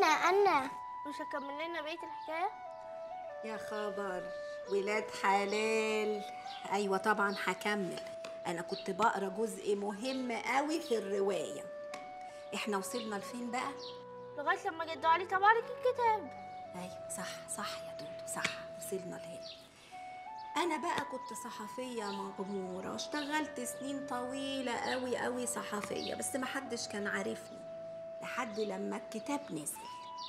لنا أنا مش هتكمل لنا بقيه الحكايه يا خبر ولاد حلال ايوه طبعا هكمل انا كنت بقرا جزء مهم قوي في الروايه احنا وصلنا لفين بقى لغايه لما جدوا علي طبع لك الكتاب ايوه صح صح يا دودو صح وصلنا لهنا انا بقى كنت صحفيه مغموره اشتغلت سنين طويله قوي قوي صحفيه بس ما حدش كان عارفني لحد لما الكتاب نزل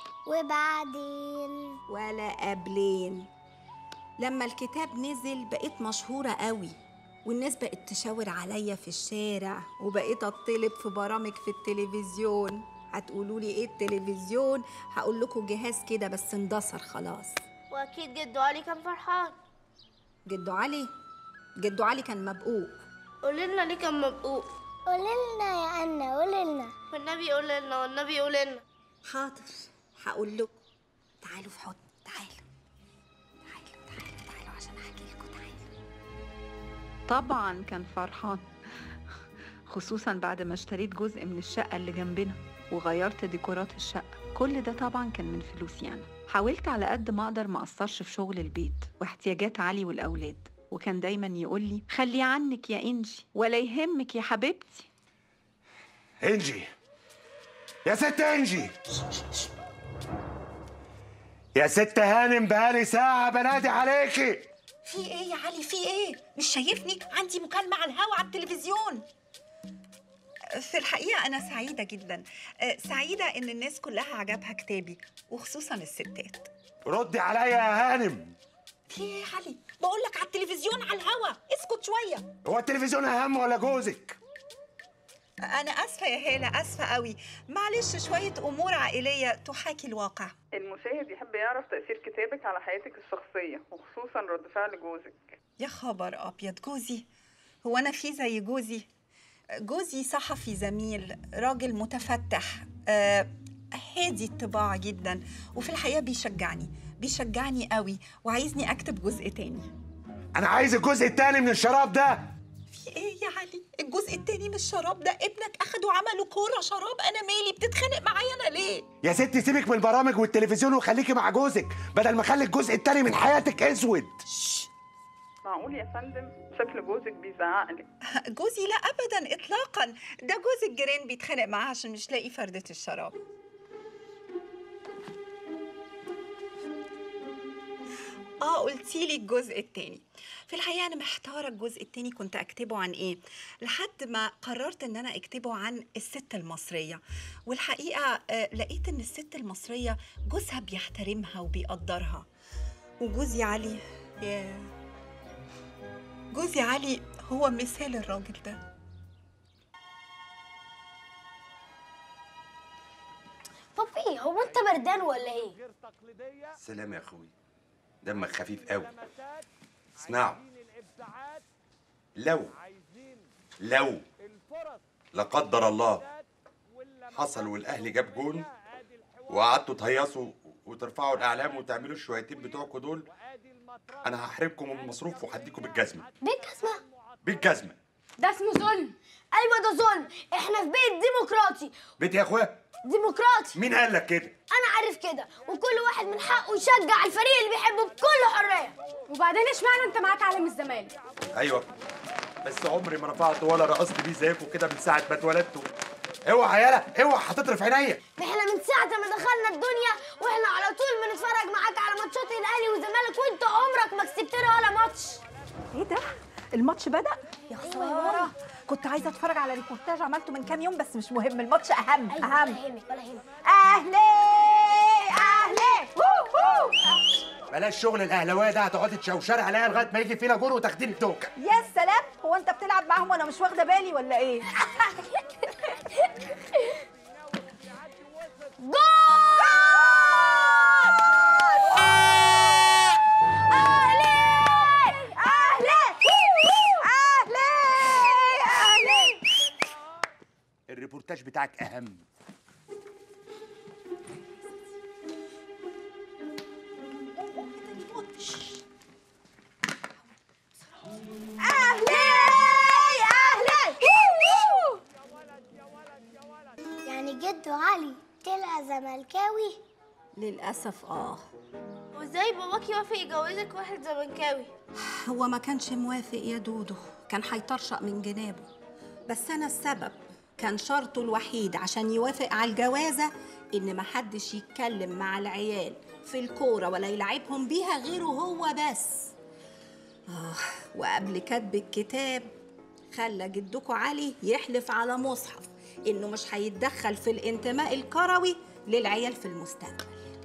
وبعدين ولا قبلين لما الكتاب نزل بقيت مشهورة قوي والناس بقت تشاور عليا في الشارع وبقيت اطلب في برامج في التلفزيون هتقولوا لي ايه التلفزيون هقول لكم جهاز كده بس اندثر خلاص واكيد جدوا علي كان فرحان جدو علي جدو علي كان مبقوق قولي لنا ليه كان مبقوق قولي لنا يا أنا قولي لنا والنبي يقول لنا والنبي يقول لنا حاضر هقول لكم تعالوا في حضن تعالوا تعالوا تعالوا تعالوا عشان احكي لكم تعالوا طبعا كان فرحان خصوصا بعد ما اشتريت جزء من الشقة اللي جنبنا وغيرت ديكورات الشقة كل ده طبعا كان من فلوسي أنا حاولت على قد ما أقدر ما أقصرش في شغل البيت واحتياجات علي والأولاد وكان دايما يقول لي خلي عنك يا إنجي ولا يهمك يا حبيبتي انجي يا ست انجي يا ست هانم بقالي ساعة بنادي عليكي في ايه يا علي في ايه مش شايفني عندي مكالمة على الهوا على التلفزيون في الحقيقة أنا سعيدة جدا آه، سعيدة إن الناس كلها عجبها كتابي وخصوصا الستات ردي عليا يا هانم في ايه يا علي بقول لك على التلفزيون على الهوا اسكت شوية هو التلفزيون أهم ولا جوزك؟ أنا آسفة يا هالة آسفة قوي معلش شوية أمور عائلية تحاكي الواقع المشاهد يحب يعرف تأثير كتابك على حياتك الشخصية وخصوصا رد فعل جوزك يا خبر أبيض جوزي هو أنا في زي جوزي جوزي صحفي زميل راجل متفتح آه هادي الطباع جدا وفي الحقيقة بيشجعني بيشجعني قوي وعايزني أكتب جزء تاني أنا عايز الجزء التاني من الشراب ده في إيه يا علي الجزء التاني من الشراب ده ابنك أخده وعمله كورة شراب أنا مالي بتتخانق معايا أنا ليه يا ستي سيبك من البرامج والتلفزيون وخليكي مع جوزك بدل ما اخلي الجزء التاني من حياتك اسود معقول يا فندم شكل جوزك بيزعقلك جوزي لا ابدا اطلاقا ده جوز الجيران بيتخانق معاه عشان مش لاقي فردة الشراب اه قلتي لي الجزء التاني في الحقيقه انا محتاره الجزء التاني كنت اكتبه عن ايه لحد ما قررت ان انا اكتبه عن الست المصريه والحقيقه آه لقيت ان الست المصريه جوزها بيحترمها وبيقدرها وجوزي علي ياه جوزي علي هو مثال الراجل ده بابي هو أنت بردان ولا إيه؟ سلام يا اخوي دمك خفيف قوي اسمعوا لو لو لا قدر الله حصل والاهلي جاب جون وقعدتوا تهيصوا وترفعوا الاعلام وتعملوا الشويتين بتوعكم دول انا هحرمكم من المصروف وهديكم بالجزمه بيت اسمه بالجزمه ده اسمه ظلم أيوة ده ظلم إحنا في بيت ديمقراطي بيت يا اخويا ديمقراطي مين قال لك كده أنا عارف كده وكل واحد من حقه يشجع الفريق اللي بيحبه بكل حرية وبعدين اشمعنى أنت معاك علم الزمالك؟ ايوه بس عمري ما رفعت ولا رقصت بيه زيكم كده من ساعه ما اتولدتوا اوعى يالا اوعى هتطرف عينيا احنا من ساعة ما دخلنا الدنيا واحنا على طول بنتفرج معاك على ماتشات الاهلي والزمالك وانت عمرك ما كسبتنا ولا ماتش ايه ده؟ الماتش بدأ؟ يا خسارة كنت عايزة اتفرج على ريبورتاج عملته من كام يوم بس مش مهم الماتش أهم ايوه أهم ولا يهمك ولا يهمك أهلي أهلي هو هو بلاش شغل الاهلاويه ده هتقعدي تشوشري عليا لغايه ما يجي فينا جول وتاخدين التوكه يا سلام هو أنت بتلعب معاهم وأنا مش واخدة بالي ولا إيه؟ الريبورتاج بتاعك اهم يعني جدو علي طلع زملكاوي للاسف اه وازاي باباك يوافق يجوزك واحد زملكاوي هو ما كانش موافق يا دودو كان هيطرشق من جنابه بس انا السبب كان شرطه الوحيد عشان يوافق على الجوازه ان ما حدش يتكلم مع العيال في الكوره ولا يلعبهم بيها غيره هو بس آه وقبل كتب الكتاب خلى جدكو علي يحلف على مصحف انه مش هيتدخل في الانتماء الكروي للعيال في المستقبل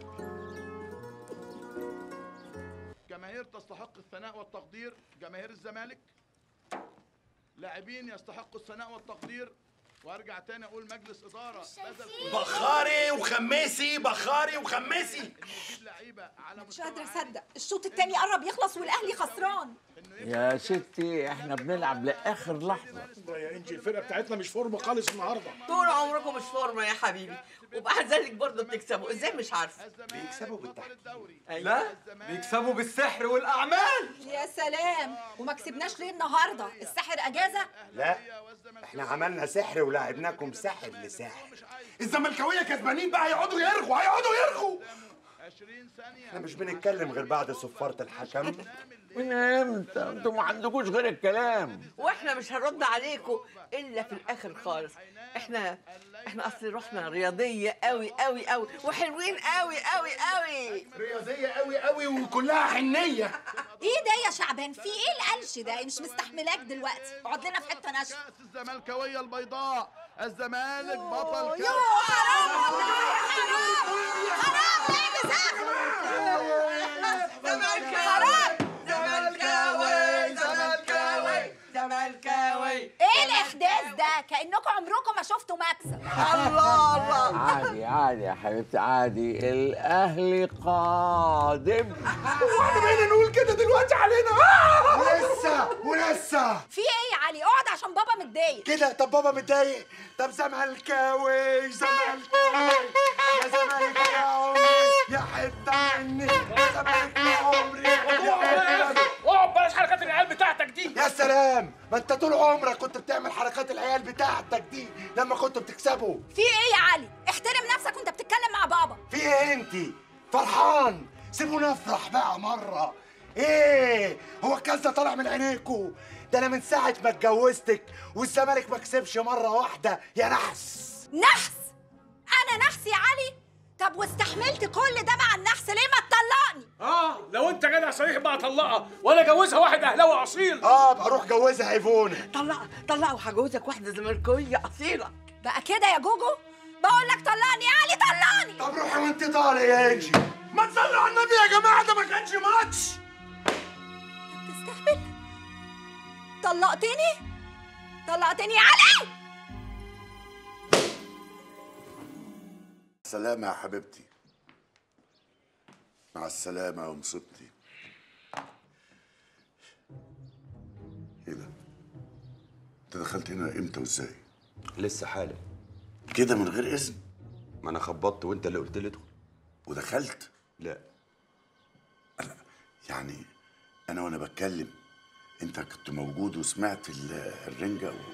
جماهير تستحق الثناء والتقدير جماهير الزمالك لاعبين يستحقوا الثناء والتقدير وارجع تاني اقول مجلس اداره بذل بخاري وخميسي بخاري وخميسي يجيب لعيبه على مش قادره اصدق الشوط التاني قرب يخلص والاهلي خسران يا ستي احنا بنلعب لاخر لحظه يا انجي الفرقه بتاعتنا مش فورمه خالص النهارده طول عمركم مش فورمه يا حبيبي وبعد ذلك برضه بتكسبوا ازاي مش عارفه بيكسبوا بالتحكيم لا بيكسبوا بالسحر والاعمال يا سلام وما كسبناش ليه النهارده السحر اجازه لا احنا عملنا سحر ولعبناكم سحر لسحر الزملكاويه كسبانين بقى هيقعدوا يرغوا هيقعدوا يرغوا 20 ثانيه احنا مش بنتكلم غير بعد صفارة الحكم من امتى انتوا ما عندكوش غير الكلام واحنا مش هنرد عليكم الا في الاخر خالص احنا احنا اصل روحنا رياضيه قوي قوي قوي وحلوين قوي قوي قوي رياضيه قوي قوي وكلها حنيه ايه ده يا شعبان في ايه القلش ده مش مستحملاك دلوقتي اقعد لنا في حته ناشفه كاس الزملكاويه البيضاء الزمالك بطل يو كاس حرام والله حرام حرام لعب حرام زملكاوي زملكاوي زملكاوي ايه الاحداث ده كانكم عمركم ما شفتوا مكسب الله الله عادي عادي يا حبيبتي عادي الاهلي قادم واحنا بقينا نقول كده دلوقتي علينا آه! ولسه ولسه في ايه يا علي اقعد عشان بابا متضايق كده طب بابا متضايق طب زملكاوي زملكاوي يا زمالك يا عمري يا حته مني يا زمالك يا عمري يا حته اقعد بلاش حركات العيال بتاعتك دي يا سلام ما انت طول عمرك كنت بتعمل حركات العيال بتاعتك دي لما كنتوا بتكسبوا في ايه يا علي احترم نفسك وانت بتتكلم مع بابا في ايه انت فرحان سيبونا نفرح بقى مره ايه هو الكاس ده طالع من عينيكوا ده انا من ساعه ما اتجوزتك والزمالك ما كسبش مره واحده يا نحس نحس انا نحس يا علي طب واستحملت كل ده مع النحس ليه ما تطلقني اه لو انت جدع صريح بقى طلقها ولا جوزها واحد اهلاوي اصيل اه ابقى اروح جوزها ايفونه طلع طلع وهجوزك واحده زملكاويه اصيله بقى كده يا جوجو بقول لك طلقني يا علي طلقني طب روحي وانت طالع يا انجي ما تصلوا على النبي يا جماعه ده ما كانش ماتش تستهبل طلقتني طلقتني يا علي سلامة يا حبيبتي مع السلامة يا مصيبتي ايه ده؟ انت دخلت هنا امتى وازاي؟ لسه حالا كده من غير اذن ما انا خبطت وانت اللي قلت لي ادخل ودخلت لا يعني انا وانا بتكلم انت كنت موجود وسمعت ال- الرنجه و...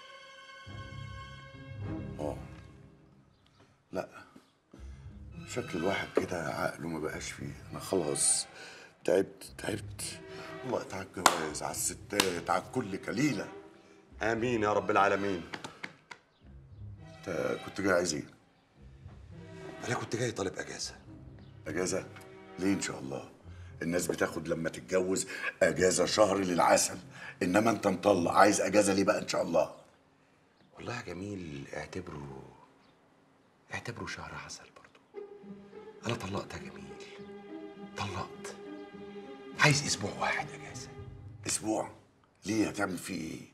اه لا شكل الواحد كده عقله ما بقاش فيه انا خلاص تعبت تعبت الله يقطع الجواز على الستات على كل كليله امين يا رب العالمين انت كنت جاي عايز ايه؟ انا كنت جاي طالب اجازه اجازه ليه ان شاء الله الناس بتاخد لما تتجوز اجازه شهر للعسل انما انت مطلق عايز اجازه ليه بقى ان شاء الله والله يا جميل اعتبره اعتبره شهر عسل برضو انا طلقت يا جميل طلقت عايز اسبوع واحد اجازه اسبوع ليه هتعمل فيه ايه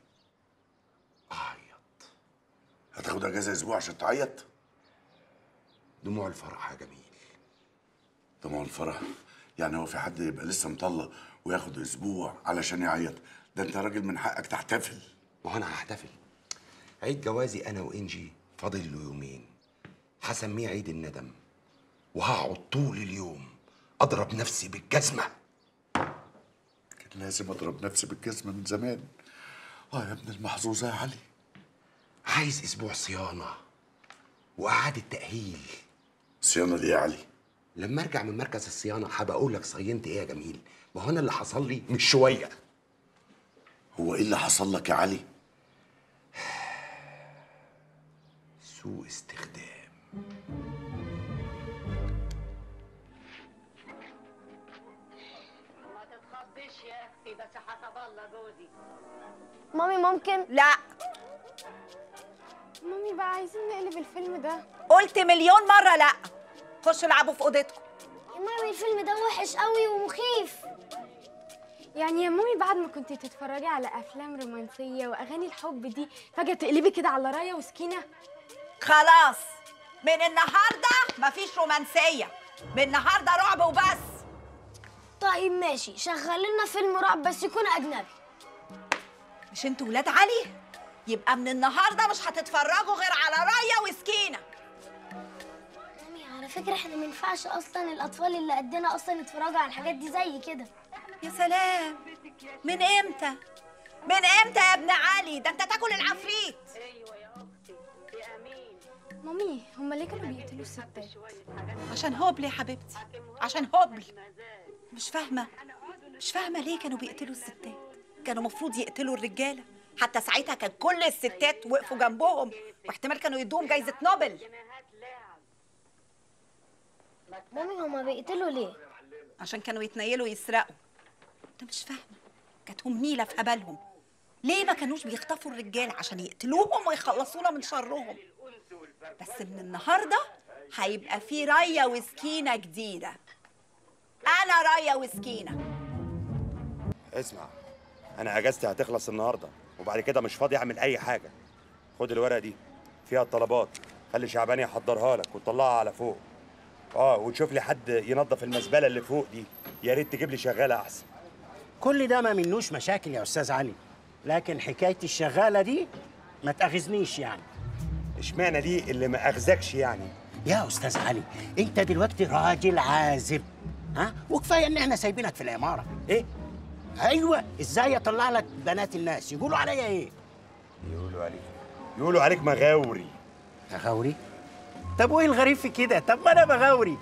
اعيط هتاخد اجازه اسبوع عشان تعيط دموع الفرح يا جميل دموع الفرح يعني هو في حد يبقى لسه مطلق وياخد اسبوع علشان يعيط ده انت راجل من حقك تحتفل ما هو انا هحتفل عيد جوازي انا وانجي فاضل له يومين هسميه عيد الندم وهقعد طول اليوم اضرب نفسي بالجزمه كان لازم اضرب نفسي بالجزمه من زمان اه يا ابن المحظوظه يا علي عايز اسبوع صيانه واعاده تاهيل صيانه دي يا علي لما ارجع من مركز الصيانه هبقى اقول لك صينت ايه يا جميل ما هو انا اللي حصل لي مش شويه هو ايه اللي حصل لك يا علي سوء استخدام مامي ممكن لا مامي بقى عايزين نقلب الفيلم ده قلت مليون مرة لا خشوا العبوا في اوضتكم يا مامي الفيلم ده وحش قوي ومخيف يعني يا مامي بعد ما كنتي تتفرجي على افلام رومانسيه واغاني الحب دي فجاه تقلبي كده على رايه وسكينه خلاص من النهارده مفيش رومانسية من النهارده رعب وبس طيب ماشي شغل لنا فيلم رعب بس يكون اجنبي مش انتوا ولاد علي يبقى من النهارده مش هتتفرجوا غير على رايه وسكينه مامي على فكره احنا ما ينفعش اصلا الاطفال اللي قدنا اصلا يتفرجوا على الحاجات دي زي كده يا سلام من امتى من امتى يا ابن علي ده انت تاكل العفريت مامي هما ليه كانوا بيقتلوا الستات عشان هبل يا حبيبتي عشان هبل مش فاهمه مش فاهمه ليه كانوا بيقتلوا الستات كانوا المفروض يقتلوا الرجاله حتى ساعتها كان كل الستات وقفوا جنبهم واحتمال كانوا يدوهم جايزه نوبل مامي هما بيقتلوا ليه عشان كانوا يتنيلوا يسرقوا انت مش فاهمه جاتهم نيله في هبلهم ليه ما كانوش بيخطفوا الرجال عشان يقتلوهم ويخلصونا من شرهم بس من النهارده هيبقى في رايه وسكينه جديده انا رايه وسكينه اسمع انا اجازتي هتخلص النهارده وبعد كده مش فاضي اعمل اي حاجه خد الورقه دي فيها الطلبات خلي شعبان يحضرها لك وتطلعها على فوق اه وتشوف لي حد ينظف المزبله اللي فوق دي يا ريت تجيب لي شغاله احسن كل ده ما منوش مشاكل يا استاذ علي لكن حكايه الشغاله دي ما تاخذنيش يعني اشمعنى دي اللي ما اخذكش يعني يا استاذ علي انت دلوقتي راجل عازب ها وكفايه ان احنا سايبينك في العماره ايه ايوه ازاي اطلع لك بنات الناس يقولوا عليا ايه يقولوا عليك يقولوا عليك مغاوري مغاوري طب وايه الغريب في كده طب ما انا مغاوري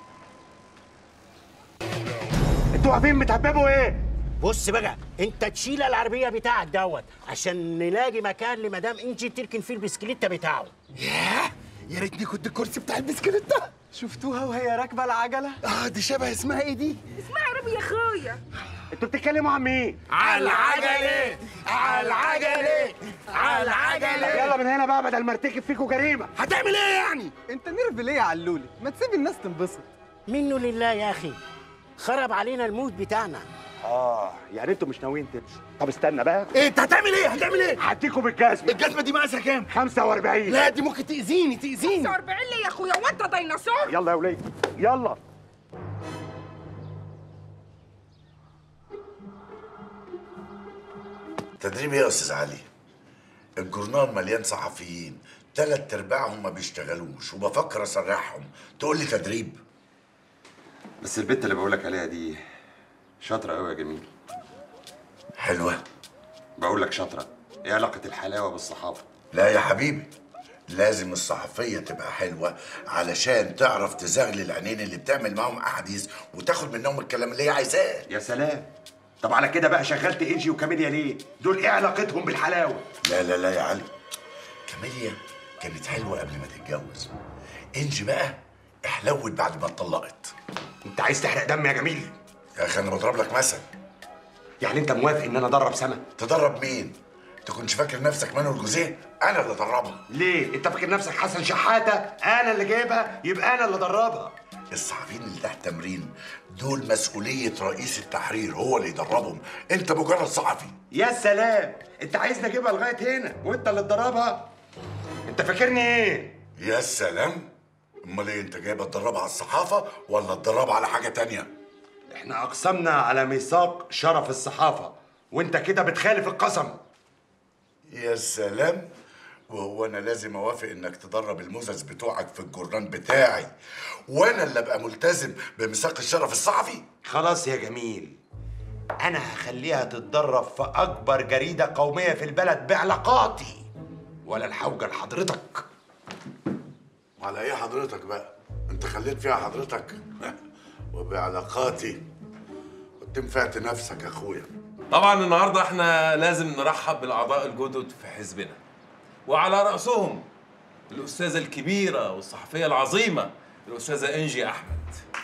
انتوا واقفين بتحببوا ايه بص بقى انت تشيل العربيه بتاعك دوت عشان نلاقي مكان لمدام انجي تركن فيه البسكليته بتاعه ياه يا ريتني كنت الكرسي بتاع البسكليتة شفتوها وهي راكبه العجله اه دي شبه اسمها ايه دي اسمها ربي يا اخويا انتوا بتتكلموا عن مين على العجلة على العجلة على العجلة يلا من هنا بقى بدل ما ارتكب فيكم جريمه هتعمل ايه يعني انت نرف ليه يا علولي ما تسيب الناس تنبسط منه لله يا اخي خرب علينا المود بتاعنا اه يعني انتوا مش ناويين تمشوا طب استنى بقى ايه انت هتعمل ايه هتعمل ايه هديكم بالجزمه الجزمة دي مقاسها كام 45 لا دي ممكن تأذيني تأذيني 45 ليه يا اخويا وانت ديناصور يلا يا وليد يلا تدريب ايه يا استاذ علي الجورنال مليان صحفيين تلات ارباعهم ما بيشتغلوش وبفكر اسرحهم تقول لي تدريب بس البت اللي بقولك عليها دي شاطره قوي يا جميل حلوه بقول لك شاطره ايه علاقه الحلاوه بالصحافه لا يا حبيبي لازم الصحفية تبقى حلوة علشان تعرف تزغلل العينين اللي بتعمل معاهم أحاديث وتاخد منهم الكلام اللي هي عايزاه يا سلام طب على كده بقى شغلت انجي وكاميليا ليه دول ايه علاقتهم بالحلاوه لا لا لا يا علي كاميليا كانت حلوة قبل ما تتجوز انجي بقى احلوت بعد ما اتطلقت انت عايز تحرق دم يا جميل يا اخي انا بضرب لك مثل يعني انت موافق ان انا ادرب سما تدرب مين تكونش فاكر نفسك مانويل جوزيه انا اللي ادربها ليه انت فاكر نفسك حسن شحاته انا اللي جايبها يبقى انا اللي ادربها الصحفيين اللي تحت تمرين دول مسؤولية رئيس التحرير هو اللي يدربهم انت مجرد صحفي يا سلام انت عايزني اجيبها لغايه هنا وانت اللي تدربها انت فاكرني ايه يا سلام امال ايه انت جايبه تدربها على الصحافة ولا تدربها على حاجة تانية احنا اقسمنا على ميثاق شرف الصحافه وانت كده بتخالف القسم يا سلام وهو انا لازم اوافق انك تدرب المزز بتوعك في الجورنان بتاعي وانا اللي ابقى ملتزم بميثاق الشرف الصحفي خلاص يا جميل انا هخليها تتدرب في اكبر جريده قوميه في البلد بعلاقاتي ولا الحوجه لحضرتك على ايه حضرتك بقى انت خليت فيها حضرتك وبعلاقاتي كنت نفعت نفسك يا اخويا طبعا النهارده احنا لازم نرحب بالاعضاء الجدد في حزبنا وعلى راسهم الاستاذه الكبيره والصحفيه العظيمه الاستاذه انجي احمد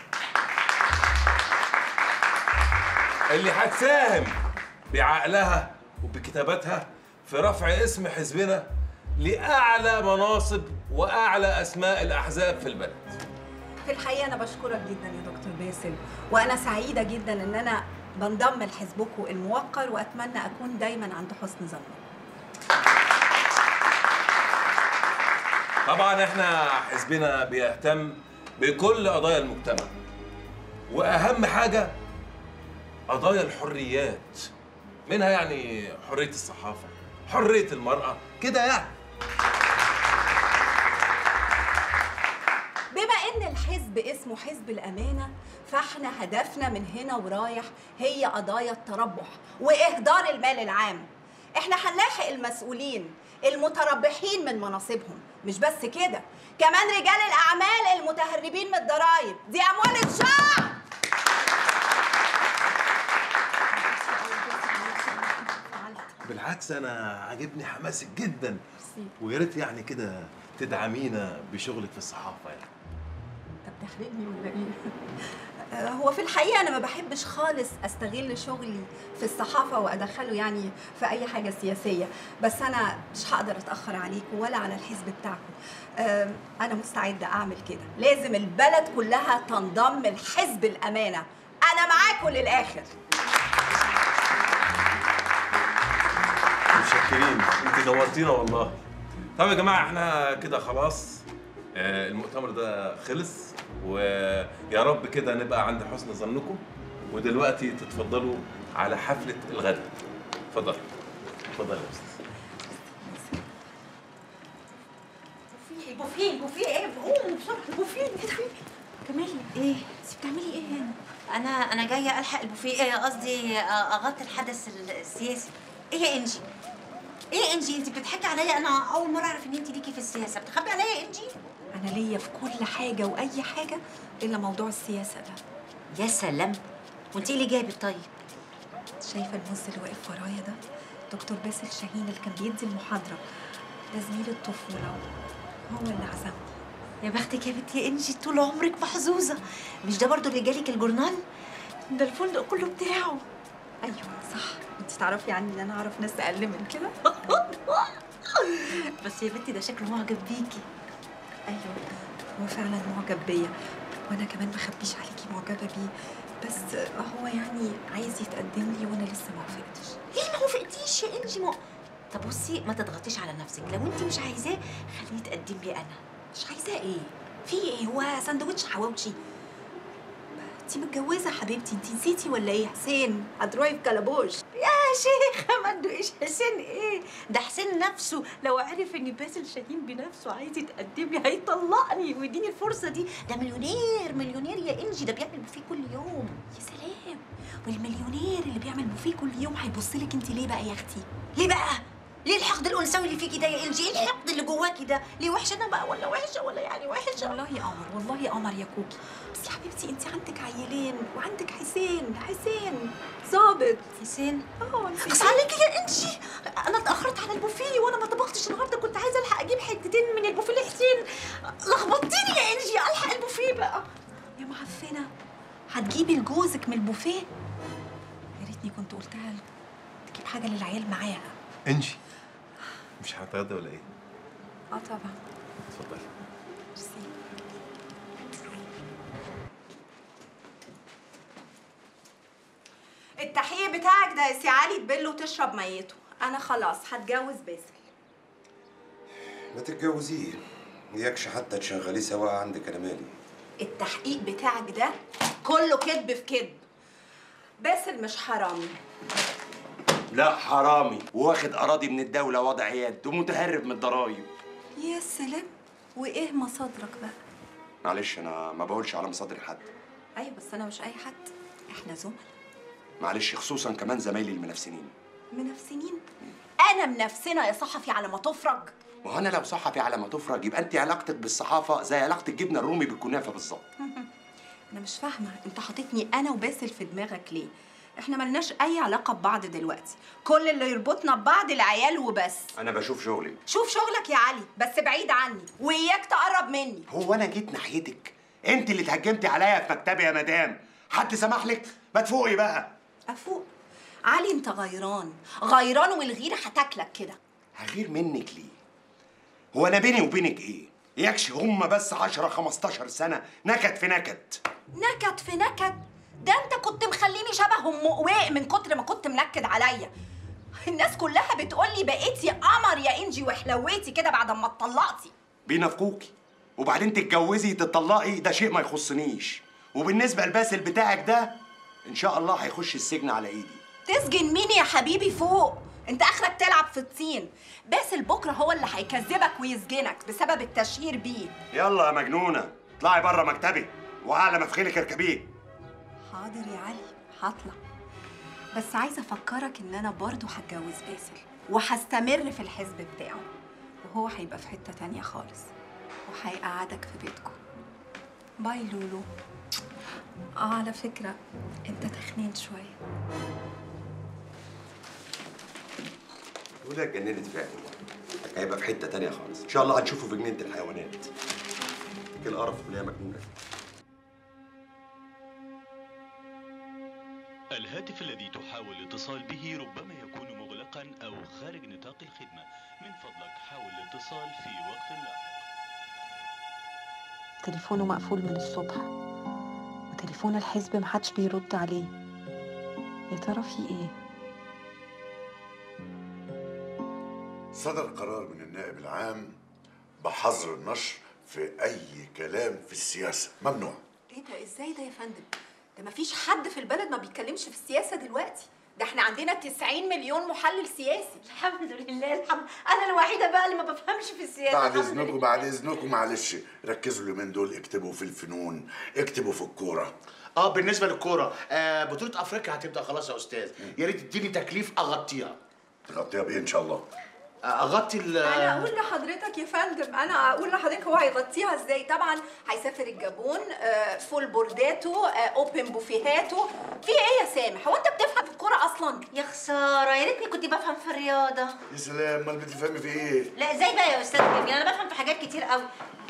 اللي هتساهم بعقلها وبكتاباتها في رفع اسم حزبنا لاعلى مناصب واعلى اسماء الاحزاب في البلد في الحقيقه انا بشكرك جدا يا دكتور باسل وانا سعيده جدا ان انا بنضم لحزبكم الموقر واتمنى اكون دايما عند حسن ظنكم طبعا احنا حزبنا بيهتم بكل قضايا المجتمع واهم حاجه قضايا الحريات منها يعني حريه الصحافه حريه المراه كده يعني بما ان الحزب اسمه حزب الامانه فاحنا هدفنا من هنا ورايح هي قضايا التربح واهدار المال العام احنا هنلاحق المسؤولين المتربحين من مناصبهم مش بس كده كمان رجال الاعمال المتهربين من الضرائب دي اموال الشعب بالعكس انا عاجبني حماسك جدا ويا ريت يعني كده تدعمينا بشغلك في الصحافه يعني طب تحرجني ولا ايه؟ آه، هو في الحقيقه انا ما بحبش خالص استغل شغلي في الصحافه وادخله يعني في اي حاجه سياسيه بس انا مش هقدر اتاخر عليكم ولا على الحزب بتاعكم آم، انا مستعده اعمل كده لازم البلد كلها تنضم لحزب الامانه انا معاكم للاخر متشكرين انت نورتينا والله طب يا جماعه احنا كده خلاص آه، المؤتمر ده خلص ويا رب كده نبقى عند حسن ظنكم ودلوقتي تتفضلوا على حفله الغداء اتفضل اتفضل يا استاذ البوفيه البوفيه ايه قوموا بسرعه البوفيه كمالي ايه انت بتعملي ايه هنا انا انا جايه الحق البوفيه إيه قصدي اغطي الحدث السياسي ايه يا انجي ايه يا انجي انت بتضحكي عليا انا اول مره اعرف ان انت ليكي في السياسه بتخبي عليا يا انجي انا ليا في كل حاجه واي حاجه الا موضوع السياسه ده يا سلام وانت ايه اللي جايبك طيب شايفه الموز اللي واقف ورايا ده دكتور باسل شاهين اللي كان بيدي المحاضره ده زميل الطفوله هو اللي عزمني يا بختك يا بنتي يا انجي طول عمرك محظوظه مش ده برضو اللي جالك الجورنال ده الفندق كله بتاعه ايوه صح انت تعرفي عني ان انا اعرف ناس اقل من كده بس يا بنتي ده شكله معجب بيكي ايوه هو فعلا معجب بيا وانا كمان ما اخبيش عليكي معجبه بيه بس هو يعني عايز يتقدم لي وانا لسه ما وافقتش ليه ما وافقتيش يا انجي ما طب بصي ما تضغطيش على نفسك لو انت مش عايزاه خليه يتقدم لي انا مش عايزاه ايه في ايه هو سندوتش حواوشي انت متجوزه حبيبتي انت نسيتي ولا ايه حسين هتروحي في كلبوش يا شيخة ما تدوقيش حسين ايه ده حسين نفسه لو عرف ان باسل شاهين بنفسه عايز يتقدم لي هيطلقني ويديني الفرصه دي ده مليونير مليونير يا انجي ده بيعمل بوفيه كل يوم يا سلام والمليونير اللي بيعمل بوفيه كل يوم هيبص لك انت ليه بقى يا اختي ليه بقى ليه الحقد الانثوي اللي فيكي ده يا انجي ايه الحقد اللي جواكي ده ليه وحشه انا بقى ولا وحشه ولا يعني وحشه والله يا قمر والله يا قمر يا كوكي بس يا حبيبتي انت عندك عيلين وعندك حسين حسين ظابط حسين اه اخص عليكي يا انجي انا اتاخرت على البوفيه وانا ما طبختش النهارده كنت عايزه الحق اجيب حتتين من البوفيه لحسين لخبطتيني يا انجي الحق البوفيه بقى يا معفنه هتجيبي لجوزك من البوفيه يا ريتني كنت قلتها لك تجيب حاجه للعيال معاها انجي مش هتغدى ولا ايه اه طبعا اتفضلي ميرسي التحقيق بتاعك ده يا سي علي تبله وتشرب ميته انا خلاص هتجوز باسل ما تتجوزيه يكش حتى تشغليه سوا عندك انا مالي التحقيق بتاعك ده كله كذب في كذب باسل مش حرامي لا حرامي واخد اراضي من الدوله وضع يد ومتهرب من الضرايب يا سلام وايه مصادرك بقى معلش انا ما بقولش على مصادر حد ايوه بس انا مش اي حد احنا زملاء معلش خصوصا كمان زمايلي المنافسين منافسين انا منفسنا يا صحفي على ما تفرج ما هو انا لو صحفي على ما تفرج يبقى انت علاقتك بالصحافه زي علاقه الجبنه الرومي بالكنافه بالظبط انا مش فاهمه انت حاططني انا وباسل في دماغك ليه احنا ملناش اي علاقه ببعض دلوقتي كل اللي يربطنا ببعض العيال وبس انا بشوف شغلي شوف شغلك يا علي بس بعيد عني واياك تقرب مني هو انا جيت ناحيتك انت اللي اتهجمتي عليا في مكتبي يا مدام حد سمح لك ما تفوقي بقى افوق علي انت غيران غيران والغيره هتاكلك كده هغير منك ليه هو انا بيني وبينك ايه يكش هما بس 10 15 سنه نكد في نكد نكد في نكد ده انت كنت مخليني شبه ام قواق من كتر ما كنت منكد عليا الناس كلها بتقولي بقيتي قمر يا انجي وحلويتي كده بعد ما اتطلقتي بينافقوكي وبعدين تتجوزي تطلقي ده شيء ما يخصنيش وبالنسبه لباسل بتاعك ده ان شاء الله هيخش السجن على ايدي تسجن مين يا حبيبي فوق انت اخرك تلعب في الطين باسل بكره هو اللي هيكذبك ويسجنك بسبب التشهير بيه يلا يا مجنونه اطلعي بره مكتبي واعلى مفخلك اركبيه حاضر يا علي هطلع بس عايزه افكرك ان انا برضه هتجوز باسل وهستمر في الحزب بتاعه وهو هيبقى في حته تانية خالص وهيقعدك في بيتكم باي لولو اه على فكره انت تخنين شويه ولا اتجننت فعلا هيبقى في حته تانية خالص ان شاء الله هتشوفه في جنينه الحيوانات ايه القرف اللي هي مجنونه الهاتف الذي تحاول الاتصال به ربما يكون مغلقا أو خارج نطاق الخدمة من فضلك حاول الاتصال في وقت لاحق تليفونه مقفول من الصبح وتليفون الحزب محدش بيرد عليه يا ترى في ايه صدر قرار من النائب العام بحظر النشر في اي كلام في السياسه ممنوع ايه ده ازاي ده يا فندم ده مفيش حد في البلد ما بيتكلمش في السياسه دلوقتي ده احنا عندنا 90 مليون محلل سياسي الحمد لله الحمد انا الوحيده بقى اللي ما بفهمش في السياسه بعد الحمد اذنكم لله. بعد اذنكم معلش ركزوا اليومين دول اكتبوا في الفنون اكتبوا في الكوره اه بالنسبه للكوره آه بطوله افريقيا هتبدا خلاص يا استاذ يا ريت تديني تكليف اغطيها تغطيها بايه ان شاء الله اغطي ال انا اقول لحضرتك يا فندم انا اقول لحضرتك هو هيغطيها ازاي طبعا هيسافر الجابون آه، فول بورداتو آه، اوبن بوفيهاتو في ايه يا سامح هو انت بتفهم في الكوره اصلا يا خساره يا ريتني كنت بفهم في الرياضه يا سلام امال بتفهمي في ايه لا ازاي بقى يا استاذ جميل انا بفهم في حاجات كتير قوي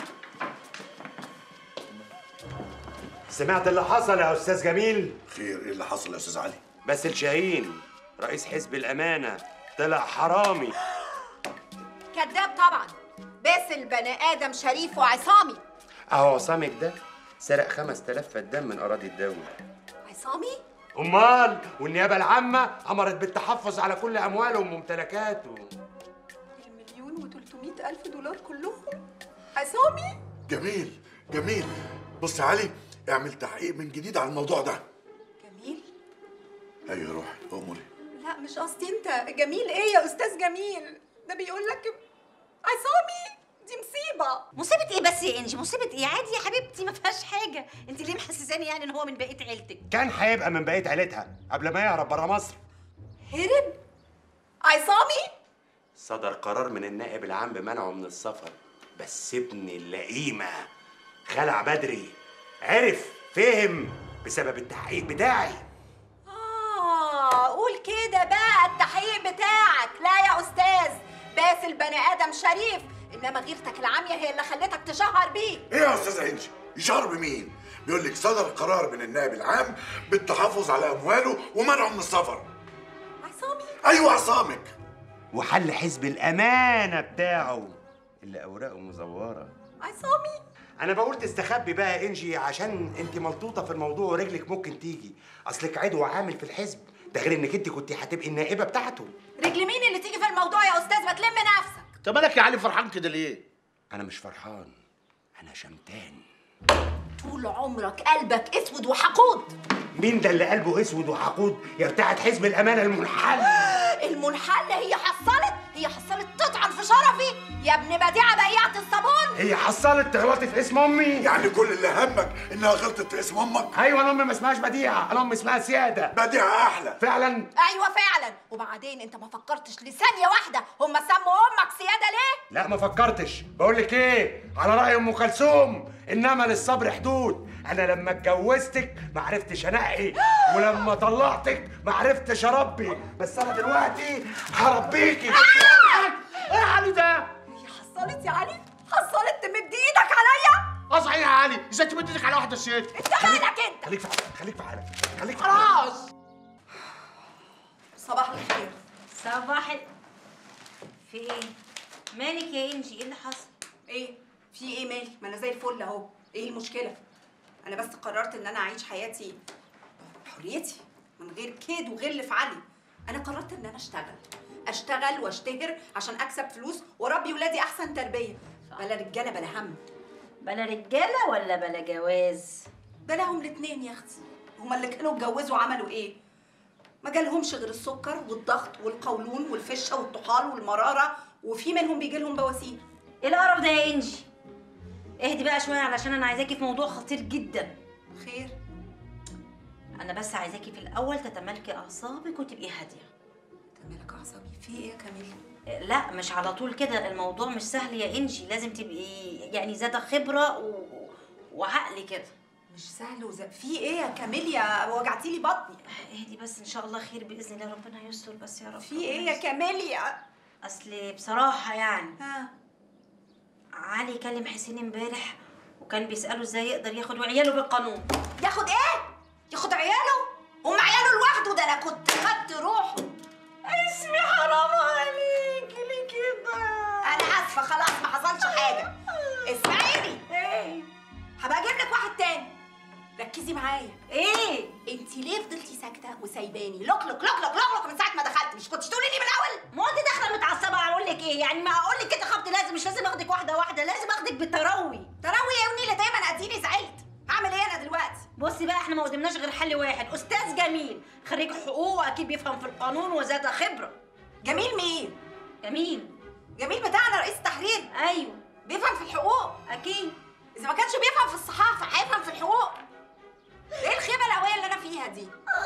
سمعت اللي حصل يا استاذ جميل خير ايه اللي حصل يا استاذ علي باسل شاهين رئيس حزب الامانه طلع حرامي كذاب طبعا باسل بني ادم شريف وعصامي اهو عصامك ده سرق 5000 فدان من اراضي الدوله عصامي امال والنيابه العامه امرت بالتحفظ على كل امواله وممتلكاته مليون و300 الف دولار كلهم عصامي جميل جميل بص يا علي اعمل تحقيق من جديد على الموضوع ده جميل ايوه روحي امري لا مش قصدي انت جميل ايه يا استاذ جميل ده بيقول لك عصامي دي مصيبه مصيبه ايه بس يا انجي مصيبه ايه عادي يا حبيبتي ما فيهاش حاجه انت ليه محسساني يعني ان هو من بقيه عيلتك كان هيبقى من بقيه عيلتها قبل ما يهرب بره مصر هرب عصامي صدر قرار من النائب العام بمنعه من السفر بس ابن اللئيمه خلع بدري عرف فهم بسبب التحقيق بتاعي اه قول كده بقى التحقيق بتاعك لا يا استاذ باسل بني ادم شريف انما غيرتك العاميه هي اللي خلتك تشهر بيه ايه يا استاذ انجي يشهر بمين بيقول لك صدر قرار من النائب العام بالتحفظ على امواله ومنعه من السفر عصامي ايوه عصامك وحل حزب الامانه بتاعه اللي اوراقه مزوره عصامي انا بقول تستخبي بقى يا انجي عشان انت ملطوطه في الموضوع ورجلك ممكن تيجي اصلك عضو عامل في الحزب ده غير انك انت كنت هتبقي النائبه بتاعته رجل مين اللي تيجي في الموضوع يا استاذ ما تلم نفسك طب مالك يا علي فرحان كده ليه انا مش فرحان انا شمتان طول عمرك قلبك اسود وحقود مين ده اللي قلبه اسود وحقود يا بتاعه حزب الامانه المنحل المنحل هي حصلت هي حصلت تطعن في شرفي يا ابن بديعه بيعه الصابون هي حصلت تغلطي في اسم امي يعني كل اللي همك انها غلطت في اسم امك ايوه انا امي ما اسمهاش بديعه انا امي اسمها سياده بديعه احلى فعلا ايوه فعلا وبعدين انت ما فكرتش لثانيه واحده هم سموا امك سياده ليه لا ما فكرتش بقول لك ايه على راي ام كلثوم انما للصبر حدود انا لما اتجوزتك ما عرفتش انقي ولما طلعتك ما عرفتش اربي بس انا دلوقتي هربيكي ايه يا علي ده حصلت يا علي حصلت تمد ايدك عليا اه صحيح يا علي ازاي تمد ايدك على واحده ست انت مالك انت خليك في حالك خليك في حالك خليك في خلاص صباح الخير صباح ال... في ايه؟ مالك يا انجي ايه اللي حصل؟ ايه في ايه مالي ما انا زي الفل اهو ايه المشكله انا بس قررت ان انا اعيش حياتي حريتي من غير كيد وغل في علي انا قررت ان انا اشتغل اشتغل واشتهر عشان اكسب فلوس واربي ولادي احسن تربيه بلا رجاله بلا هم بلا رجاله ولا بلا جواز بلاهم الاتنين يا اختي هما اللي كانوا اتجوزوا عملوا ايه ما جالهمش غير السكر والضغط والقولون والفشه والطحال والمراره وفي منهم بيجي لهم بواسير ايه القرف ده يا انجي؟ اهدي بقى شويه علشان انا عايزاكي في موضوع خطير جدا خير انا بس عايزاكي في الاول تتمالكي اعصابك وتبقي هاديه تمالك اعصابي في ايه يا كاميليا لا مش على طول كده الموضوع مش سهل يا انجي لازم تبقي يعني زاده خبره و... وعقل كده مش سهل وز... في ايه يا كاميليا وجعتي لي بطني اهدي بس ان شاء الله خير باذن الله ربنا يستر بس يا رب في ايه يا كاميليا اصل بصراحه يعني ها علي كلم حسين امبارح وكان بيساله ازاي يقدر ياخد عياله بالقانون ياخد ايه ياخد عياله هم عياله لوحده ده انا كنت خدت روحه اسمي حرام عليكي ليه كده انا اسفه خلاص ما حصلش حاجه اسمعيني ايه هبقى اجيب لك واحد تاني ركزي معايا ايه انت ليه فضلتي ساكته وسايباني لوك لوك لوك لوك لوك من ساعه ما دخلت مش كنتش تقولي لي من الاول ما هو انت داخله متعصبه اقول لك ايه يعني ما اقول لك كده خبط لازم مش لازم اخدك واحده واحده لازم اخدك بالتروي تروي يا ونيله دايما اديني زعلت هعمل ايه انا دلوقتي بصي بقى احنا ما قدمناش غير حل واحد استاذ جميل خريج حقوق واكيد بيفهم في القانون وزاد خبره جميل مين جميل جميل بتاعنا رئيس التحرير ايوه بيفهم في الحقوق اكيد اذا ما كانش بيفهم في الصحافه هيفهم في الحقوق ايه الخيبه الهويه اللي انا فيها دي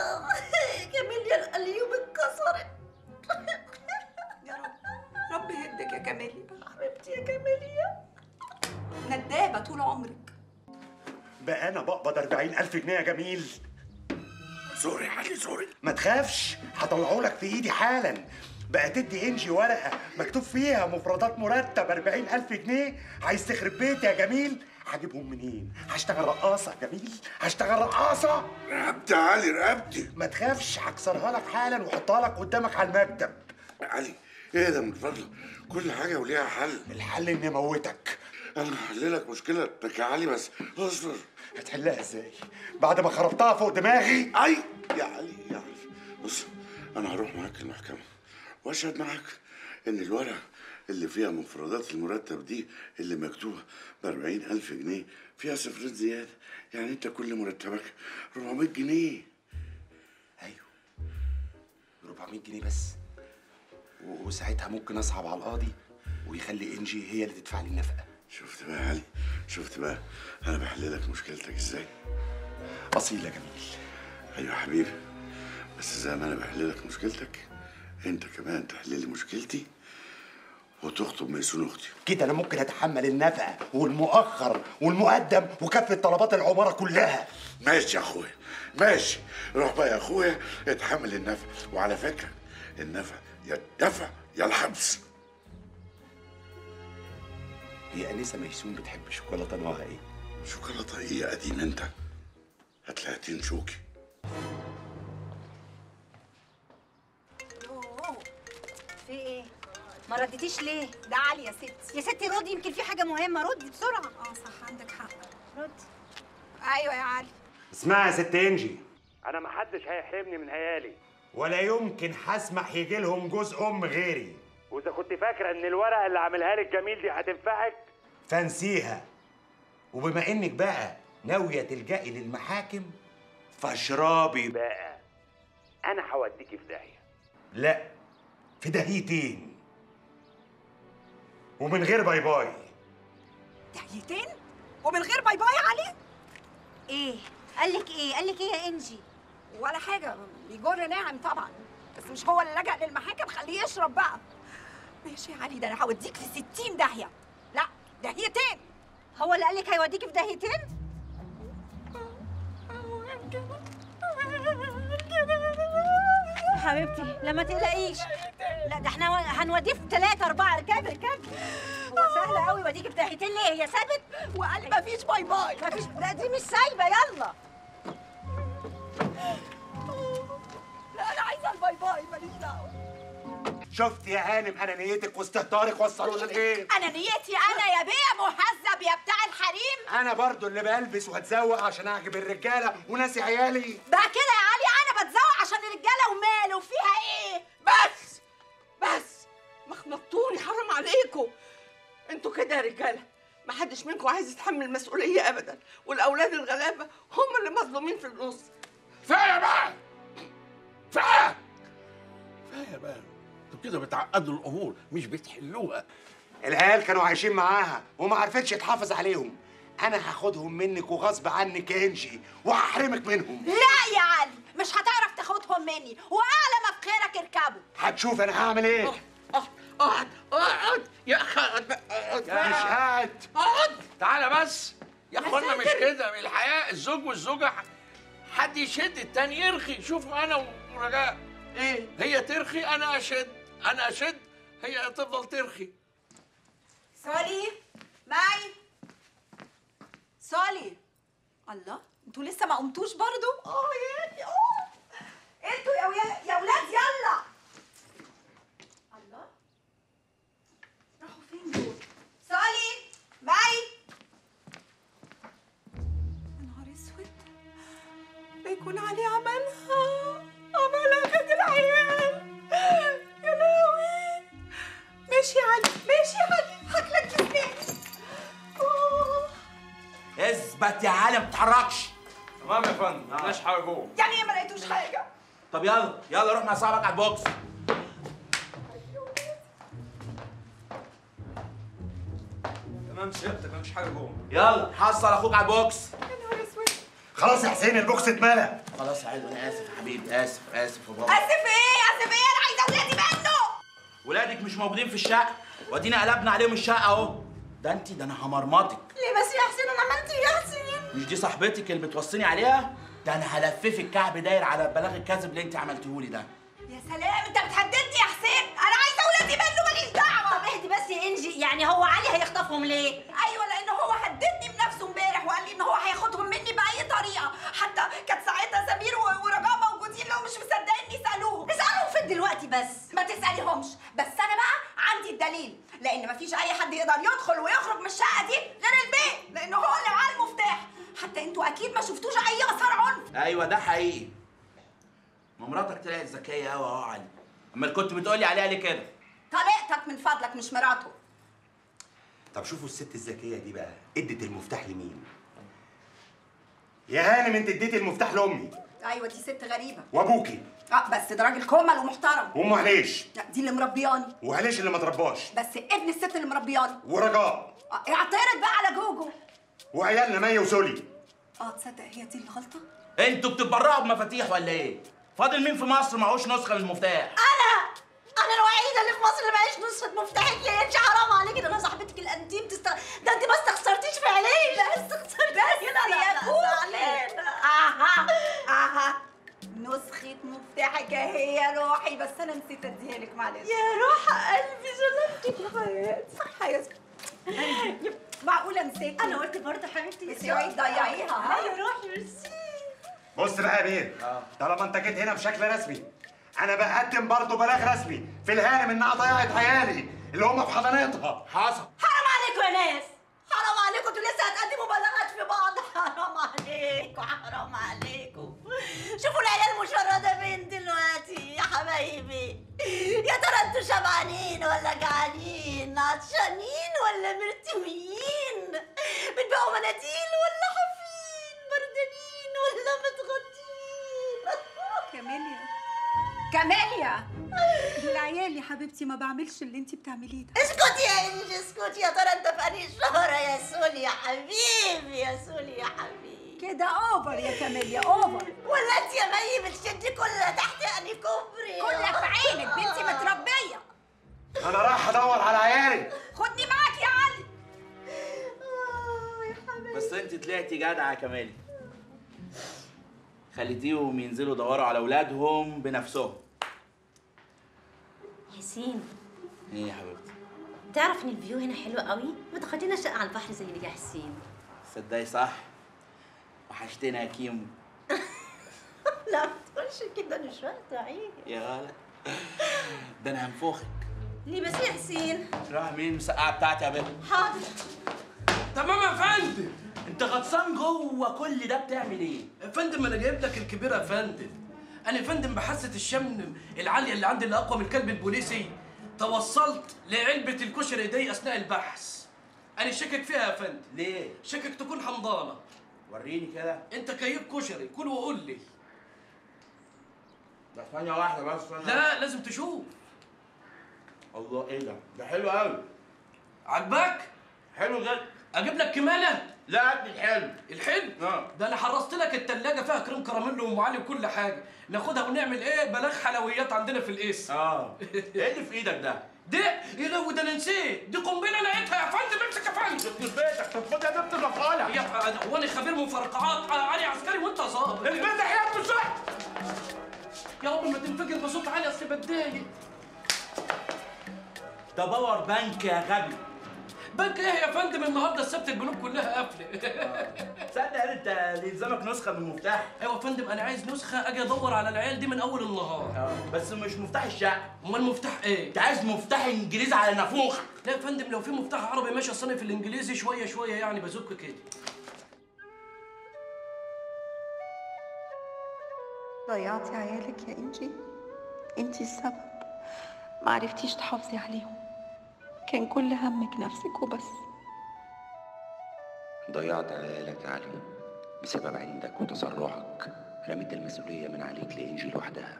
جميل يا القليوب اتكسرت يا رب رب يهدك يا كاميليا حبيبتي يا كاميليا ندابه طول عمرك بقى انا بقبض 40000 جنيه يا جميل سوري يا علي سوري ما تخافش هطلعه لك في ايدي حالا بقى تدي انجي ورقه مكتوب فيها مفردات مرتب 40000 جنيه عايز تخرب بيتي يا جميل هجيبهم منين هشتغل رقاصه يا جميل هشتغل رقاصه رقبتي يا علي رقبتي ما تخافش هكسرها لك حالا واحطها لك قدامك على المكتب علي ايه ده من فضلك كل حاجه وليها حل الحل اني اموتك انا هحل لك مشكلتك يا علي بس اصبر هتحلها ازاي بعد ما خربتها فوق دماغي اي يا علي يا علي بص انا هروح معاك المحكمه واشهد معاك ان الورقه اللي فيها مفردات المرتب دي اللي مكتوبه ب ألف جنيه فيها صفرين زياده يعني انت كل مرتبك 400 جنيه 400 جنيه بس و- وساعتها ممكن اصعب على القاضي ويخلي انجي هي اللي تدفع لي النفقه شفت بقى يا علي شفت بقى انا بحل لك مشكلتك ازاي اصيل يا جميل ايوه يا حبيبي بس زي ما انا بحل لك مشكلتك انت كمان تحل لي مشكلتي وتخطب ميسون اختي كده انا ممكن اتحمل النفقه والمؤخر والمقدم وكافه طلبات العماره كلها ماشي يا اخويا ماشي روح بقى يا اخويا اتحمل النفع وعلى فكره النفع يا الدفع يا الحبس هي انسه ميسون بتحب شوكولاته نوعها ايه شوكولاته ايه يا قديم انت هتلاقيتين شوكي في ايه ما رديتيش ليه ده علي يا ستي يا ستي ردي يمكن في حاجه مهمه ردي بسرعه اه صح عندك حق ردي ايوه يا علي اسمعي يا ست انجي انا محدش هيحرمني من هيالي ولا يمكن هسمح يجي لهم جزء ام غيري واذا كنت فاكره ان الورقه اللي عاملها لك جميل دي هتنفعك فانسيها وبما انك بقى ناويه تلجئي للمحاكم فاشربي بقى انا هوديكي في داهيه لا في دهيتين ومن غير باي باي دقيقتين ومن غير باي باي علي ايه قال لك ايه قال لك ايه يا انجي ولا حاجه بيجر ناعم طبعا بس مش هو اللي لجأ للمحاكم خليه يشرب بقى ماشي يا علي ده انا هوديك في 60 داهيه لا داهيتين هو اللي قال لك هيوديكي في داهيتين حبيبتي لا ما تقلقيش لا ده احنا هنوديه في ثلاثة أربعة اركبي اركبي هو سهل قوي يوديكي في داهيتين ليه هي سابت وقال لي مفيش باي باي مفيش لا دي مش سايبة يلا لا انا عايزه الباي باي ماليش دعوه شفت يا هانم انانيتك واستهتارك وصلونا لايه انا نيتي انا يا بيه مهذب يا بتاع الحريم انا برضو اللي بلبس واتزوق عشان اعجب الرجاله وناسي عيالي بقى كده يا علي انا بتزوق عشان الرجاله وماله فيها ايه بس بس مخنطوني حرام عليكم انتوا كده يا رجاله ما حدش منكم عايز يتحمل مسؤوليه ابدا والاولاد الغلابه هم اللي مظلومين في النص كفايه بقى كفايه كفايه بقى انتوا كده بتعقدوا الامور مش بتحلوها العيال كانوا عايشين معاها وما عرفتش تحافظ عليهم انا هاخدهم منك وغصب عنك يا انجي وهحرمك منهم لا يا علي مش هتعرف تاخدهم مني واعلى ما في خيرك اركبوا هتشوف انا هعمل ايه اقعد اقعد يا اخي اقعد بقى، اقعد مش بقى. قاعد اقعد تعالى بس يا يا اخوانا مش ساتر. كده من الحياه الزوج والزوجه ح- حد يشد التاني يرخي شوفوا انا ورجاء ايه هي ترخي انا اشد انا اشد هي تفضل ترخي سولي معي سولي الله انتوا لسه ما قمتوش برضو اه يا اه انتوا يا ويا يا ولاد يلا الله راحوا فين دول سولي معي يا نهار اسود ده يكون عليه عملها عملها خد العيال يا لهوي ماشي يا علي ماشي يا علي هاكلك في سناني أوه. اثبت يا علي ما تتحركش تمام يا فندم مالناش حاجه جوه يعني ايه ما لقيتوش حاجه طب يلا يلا روح مع صاحبك على البوكس تمام سيادتك مالناش حاجه جوه يلا حصل اخوك على البوكس خلاص يا حسين البوكس اتملى خلاص يا عيد انا اسف يا حبيبي اسف اسف يا بابا اسف ايه اسف ايه انا عايزه ولادي منه ولادك مش موجودين في الشقه وادينا قلبنا عليهم الشقه اهو ده انت ده انا همرمطك ليه بس يا حسين انا عملت ايه يا حسين مش دي صاحبتك اللي بتوصيني عليها ده انا هلففك كعب داير على البلاغ الكاذب اللي انت عملتهولي ده يا سلام انت بتهددني يا حسين انا عايزه ولادي منه ماليش دعوه طب اهدي بس يا انجي يعني هو علي هيخطفهم ليه ايوه لان هو هددني بنفسه امبارح وقال لي ان هو هياخدهم مني باي طريقه حتى كانت ساعتها سمير و- ورجاء موجودين لو مش مصدقيني اسالوهم اسالهم فين دلوقتي بس ما تساليهمش بس انا بقى عندي الدليل لان مفيش اي حد يقدر يدخل ويخرج من الشقه دي غير البيت لان هو اللي معاه المفتاح حتى انتوا اكيد ما شفتوش اي اثار عنف ايوه ده حقيقي ما مراتك طلعت ذكيه قوي اهو يا علي امال كنت بتقولي عليها ليه كده طليقتك من فضلك مش مراته طب شوفوا الست الذكيه دي بقى ادت المفتاح لمين يا هانم انت اديتي المفتاح لامي ايوه دي ست غريبه وابوكي اه بس ده راجل كومل ومحترم وام عليش لا دي اللي مربياني وعليش اللي ما ترباش بس ابن الست اللي مربياني ورجاء آه، اعترض بقى على جوجو وعيالنا مي وسولي اه تصدق هي دي الغلطه انتوا بتتبرعوا بمفاتيح ولا ايه فاضل مين في مصر معهوش نسخه من المفتاح انا انا الوحيده اللي في مصر اللي معيش نسخه مفتاحك يا انت حرام عليكي ده انا صاحبتك الانتيم تست... ده انت ما استخسرتيش في عينيك لا استخسرتيش بس يا كوكي اها اها نسخة مفتاحك اهي يا روحي بس انا نسيت اديها لك معلش يا روح قلبي ظلمتك يا حياتي صح يا زلمة. معقولة نسيت انا قلت برضه حبيبتي بس اوعي تضيعيها ها يا روحي ميرسي بص بقى يا بيه طالما انت جيت هنا بشكل رسمي انا بقدم برضه بلاغ رسمي في الهانم انها ضيعت عيالي اللي هم في حضانتها حصل حرام عليكم يا ناس حرام عليكم انتوا لسه هتقدموا بلاغات في بعض حرام عليكم حرام عليكم شوفوا العيال المشردة فين دلوقتي يا حبايبي يا ترى انتوا شبعانين ولا جعانين عطشانين ولا مرتويين بتبيعوا مناديل ولا حافين بردانين ولا متغطين كاميليا كاميليا دول عيالي حبيبتي ما بعملش اللي انت بتعمليه ده اسكت يا انجي اسكت يا ترى انت في انهي شهرة يا سولي يا حبيبي يا سولي يا حبيبي كده اوفر يا كاميليا اوفر ولا انت يا مي بتشدي كل ده تحت اني كوبري كلها في عينك بنتي متربيه انا رايح ادور على عيالي خدني معاك يا علي بس انت طلعتي جدعه يا كمالي خليتيهم ينزلوا يدوروا على اولادهم بنفسهم ياسين ايه يا حبيبتي تعرف ان الفيو هنا حلو قوي ما تاخدينا شقه على البحر زي اللي يا حسين تصدقي صح وحشتنا يا كيمو لا ما تقولش كده انا مش واخده عيني يا غالة ده انا هنفخك ليه بس يا حسين راح مين المسقعه بتاعتي يا بنت حاضر تمام يا فندم انت غطسان جوه كل ده بتعمل ايه يا فندم انا جايب لك الكبيره يا فندم انا يا فندم بحاسه الشم العاليه اللي عندي اللي اقوى من الكلب البوليسي توصلت لعلبه الكشري دي اثناء البحث انا شاكك فيها يا فندم ليه شاكك تكون حمضانه وريني كده انت كيف كشري كل وقول لي ده ثانيه واحده بس ثانية لا لازم تشوف الله ايه ده ده حلو قوي عجبك حلو جدا اجيب لك كماله لا قد الحلو الحلو اه ده انا حرصت لك التلاجة فيها كريم كراميل وام علي وكل حاجه ناخدها ونعمل ايه بلاغ حلويات عندنا في القسم اه ايه اللي في ايدك ده دي يا لو ده انا نسيت دي قنبله لقيتها يا فندم امسك يا فندم في بيتك طب خد يا بنت الرفاله يا هو انا خبير مفرقعات علي عسكري وانت ظابط البيت يا بصوت يا رب ما تنفجر بصوت عالي اصل بتضايق ده باور بانك يا غبي بنك ايه يا فندم النهارده السبت البنوك كلها قافله تصدق انت اللي يلزمك نسخه من المفتاح ايوه يا فندم انا عايز نسخه اجي ادور على العيال دي من اول النهار بس مش مفتاح الشقه امال مفتاح ايه انت عايز مفتاح انجليزي على نافوخ لا يا فندم لو في مفتاح عربي ماشي اصل في الانجليزي شويه شويه يعني بزك كده ضيعتي عيالك يا انجي انتي السبب معرفتيش تحافظي عليهم كان كل همك نفسك وبس ضيعت عيالك يا علي بسبب عندك وتسرعك رميت المسؤولية من عليك لإنجي لوحدها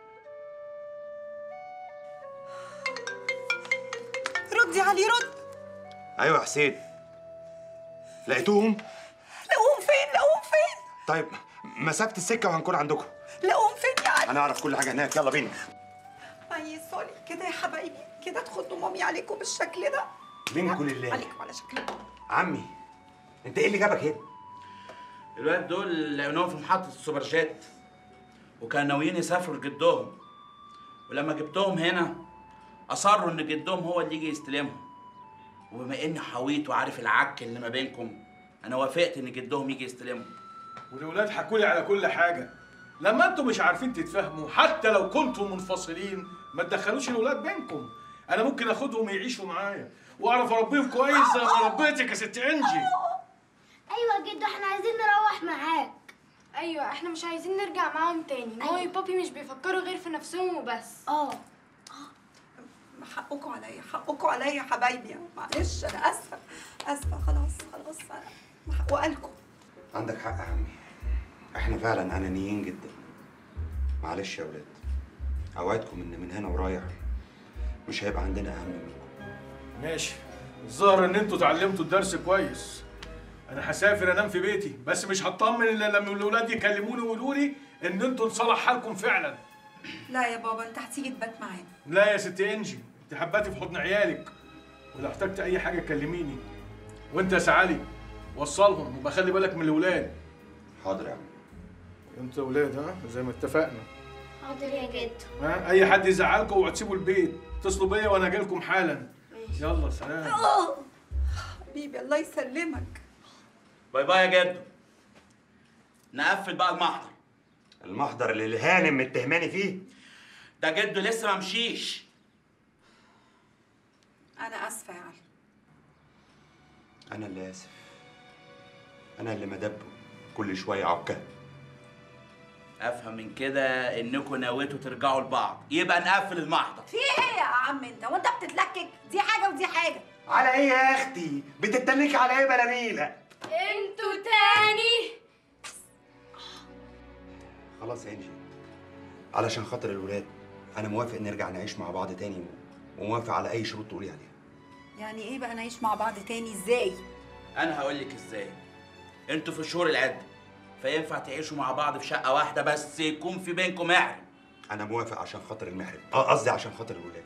ردي علي رد ايوه يا حسين لقيتوهم لقوهم فين لقوهم فين طيب مسافه السكه وهنكون عندكم لقوهم فين يا علي انا اعرف كل حاجه هناك يلا بينا اي سوري كده يا حبايبي كده تخدوا مامي عليكم بالشكل ده منكم لله عليكم على شكل عمي انت ايه اللي جابك هنا الولاد دول لقيناهم في محطه السوبر جيت وكانوا ناويين يسافروا لجدهم ولما جبتهم هنا اصروا ان جدهم هو اللي يجي يستلمهم وبما اني حويت وعارف العك اللي ما بينكم انا وافقت ان جدهم يجي يستلمهم والولاد حكوا لي على كل حاجه لما انتوا مش عارفين تتفاهموا حتى لو كنتوا منفصلين ما تدخلوش الولاد بينكم انا ممكن اخدهم يعيشوا معايا واعرف اربيهم كويس زي ما ربيتك يا ست انجي ايوه يا جدو احنا عايزين نروح معاك ايوه احنا مش عايزين نرجع معاهم تاني مامي وبابي مش بيفكروا غير في نفسهم وبس اه حقكم عليا حقكم عليا يا حبايبي معلش انا اسفه اسفه خلاص خلاص انا حقوق لكم عندك حق يا عمي احنا فعلا انانيين جدا معلش يا ولاد اوعدكم ان من هنا ورايح مش هيبقى عندنا اهم منكم ماشي الظاهر ان انتوا اتعلمتوا الدرس كويس انا هسافر انام في بيتي بس مش هطمن الا لما الاولاد يكلموني ويقولوا لي ان انتوا انصلح حالكم فعلا لا يا بابا انت هتيجي تبات معانا لا يا ست انجي انت حباتي في حضن عيالك ولو احتجت اي حاجه كلميني وانت يا سعالي وصلهم وبقى خلي بالك من الاولاد حاضر يا عم انت اولاد ها زي ما اتفقنا حاضر يا جدو ها اي حد يزعلكم اوعوا تسيبوا البيت اتصلوا بيا وانا جاي لكم حالا يلا سلام اه حبيبي الله يسلمك باي باي يا جدو نقفل بقى المحضر المحضر اللي الهانم متهماني فيه ده جدو لسه ما مشيش انا اسفه يا علي انا اللي اسف انا اللي مدبه كل شويه عكه افهم من كده انكم نويتوا ترجعوا لبعض يبقى نقفل المحضر في ايه يا عم انت وانت بتتلكك دي حاجه ودي حاجه على ايه يا اختي بتتنكي على ايه بلاميله انتوا تاني خلاص يا انجي علشان خاطر الولاد انا موافق نرجع نعيش مع بعض تاني وموافق على اي شروط تقولي عليها يعني ايه بقى نعيش مع بعض تاني ازاي انا هقول لك ازاي انتوا في شهور العده فينفع تعيشوا مع بعض في شقه واحده بس يكون في بينكم محرم انا موافق عشان خاطر المحرم اه قصدي عشان خاطر الولاد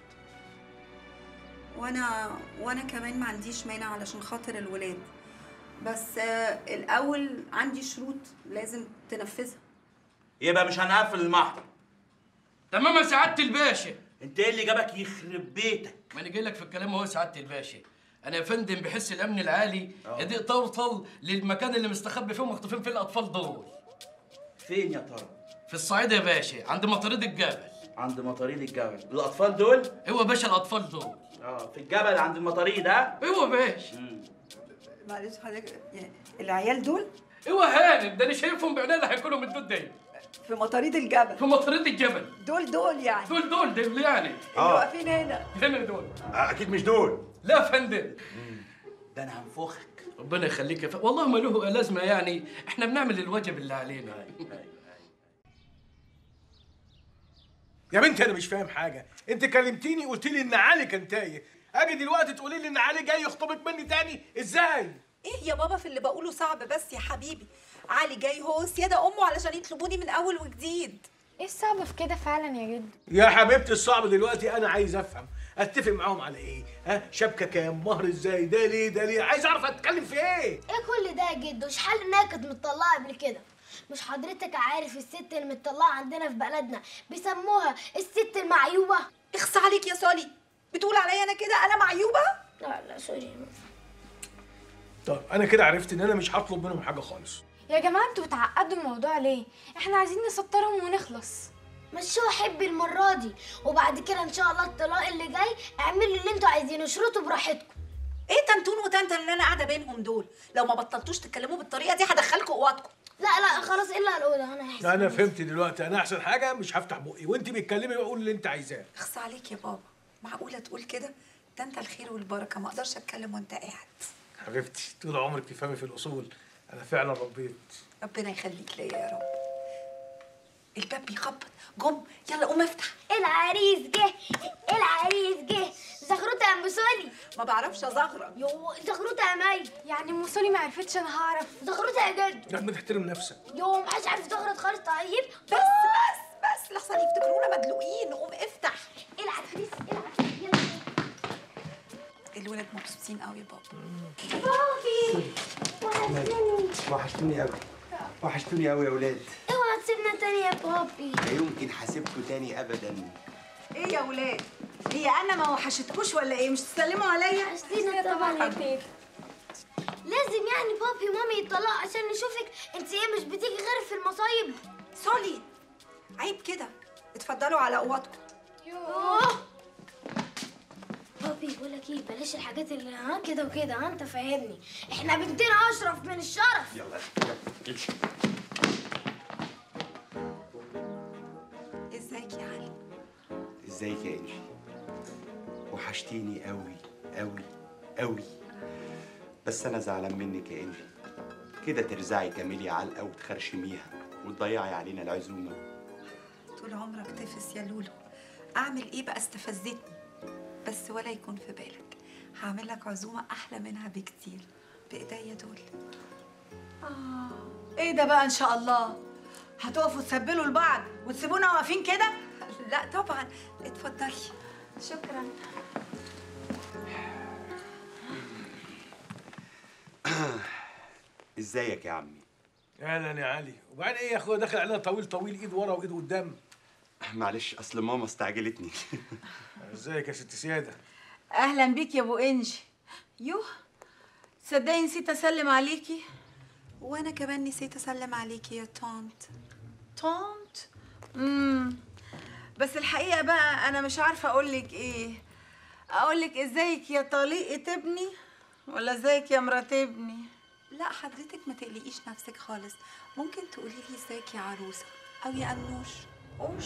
وانا وانا كمان ما عنديش مانع علشان خاطر الولاد بس آه، الاول عندي شروط لازم تنفذها يبقى مش هنقفل المحضر تمام يا سعاده الباشا انت ايه اللي جابك يخرب بيتك ما انا جاي لك في الكلام اهو يا سعاده الباشا انا يا فندم بحس الامن العالي ادي توصل للمكان اللي مستخبي فيه ومخطوفين فيه الاطفال دول فين يا ترى في الصعيد يا باشا عند مطاريد الجبل عند مطاريد الجبل الاطفال دول ايوه يا باشا الاطفال دول اه في الجبل عند المطاريد ها ايوه يا باشا معلش حضرتك يعني العيال دول ايوه هانم ده انا شايفهم بعيني اللي هياكلوا من الدود دي في مطاريد الجبل في مطاريد الجبل دول دول يعني دول دول دول يعني اللي واقفين هنا هنا دول اكيد مش دول لا يا فندم ده انا هنفخك ربنا يخليك يا ف... والله ما له لازمه يعني احنا بنعمل الواجب اللي علينا يا بنتي انا مش فاهم حاجه انت كلمتيني قلت لي ان علي كان تايه اجي دلوقتي تقولي لي ان علي جاي يخطبك مني تاني ازاي ايه يا بابا في اللي بقوله صعب بس يا حبيبي علي جاي هو والسياده امه علشان يطلبوني من اول وجديد ايه الصعب في كده فعلا يا جد يا حبيبتي الصعب دلوقتي انا عايز افهم اتفق معاهم على ايه ها شبكه كام مهر ازاي ده ليه ده ليه عايز اعرف اتكلم في ايه ايه كل ده يا جدو مش حل انها كانت متطلقه قبل كده مش حضرتك عارف الست المتطلقه عندنا في بلدنا بيسموها الست المعيوبه اخص عليك يا سولي بتقول عليا انا كده انا معيوبه لا لا سوري طب انا كده عرفت ان انا مش هطلب منهم حاجه خالص يا جماعه انتوا بتعقدوا الموضوع ليه احنا عايزين نسطرهم ونخلص مشوها حبي المره دي وبعد كده ان شاء الله الطلاق اللي جاي اعملوا اللي انتوا عايزينه اشرطوا براحتكم ايه تنتون وتنتن اللي انا قاعده بينهم دول لو ما بطلتوش تتكلموا بالطريقه دي هدخلكم اوضتكم لا لا خلاص الا الاوضه انا هحسن انا فهمت دلوقتي انا احسن حاجه مش هفتح بقي وانت بتكلمي واقول اللي انت عايزاه اخص عليك يا بابا معقوله تقول كده ده انت الخير والبركه ما اقدرش اتكلم وانت قاعد حبيبتي طول عمرك تفهمي في الاصول انا فعلا ربيت ربنا يخليك ليا يا رب الباب بيخبط جم يلا قوم افتح العريس جه العريس جه زغروطه يا ام سولي ما بعرفش ازغرط يو زغروطه يا مي يعني ام سولي ما عرفتش انا هعرف زغروطه يا جد لما تحترم نفسك يو محدش عارف يزغرط خالص طيب بس بس بس لحسن يفتكرونا مدلوقين قوم افتح العريس العريس يلا الولاد مبسوطين قوي يا بابا بابي وحشتوني قوي وحشتوني قوي يا ولاد اوعى تسيبنا تاني يا بابي لا يمكن حاسبكوا تاني ابدا ايه يا ولاد هي انا ما وحشتكوش ولا ايه مش تسلموا عليا وحشتينا طبعا يا تيتا لازم يعني بابي ومامي يطلعوا عشان نشوفك انت ايه مش بتيجي غير في المصايب سولي عيب كده اتفضلوا على اوضتكم يوه بابي بقول لك ايه بلاش الحاجات اللي ها كده وكده ها انت فاهمني احنا بنتنا اشرف من الشرف يلا يلا امشي ازيك يا علي ازيك يا انجي وحشتيني قوي قوي قوي بس انا زعلان منك يا انجي كده ترزعي كاميلي علقه وتخرشميها وتضيعي علينا العزومه طول عمرك تفس يا لولو اعمل ايه بقى استفزتني بس ولا يكون في بالك هعمل لك عزومه احلى منها بكتير بايديا دول آه ايه ده بقى ان شاء الله هتقفوا تسبلوا لبعض وتسيبونا واقفين كده لا طبعا اتفضلي شكرا ازيك يا عمي اهلا يا علي وبعدين ايه يا اخويا داخل علينا طويل طويل ايد ورا وايد قدام معلش اصل ماما استعجلتني ازيك يا ست سياده اهلا بيك يا ابو انجي يوه تصدقي نسيت اسلم عليكي وانا كمان نسيت اسلم عليكي يا طنط طنط امم بس الحقيقه بقى انا مش عارفه اقول لك ايه اقول لك ازيك يا طليقه ابني ولا ازيك يا مرات ابني لا حضرتك ما تقلقيش نفسك خالص ممكن تقولي لي ازيك يا عروسه او يا انوش اوش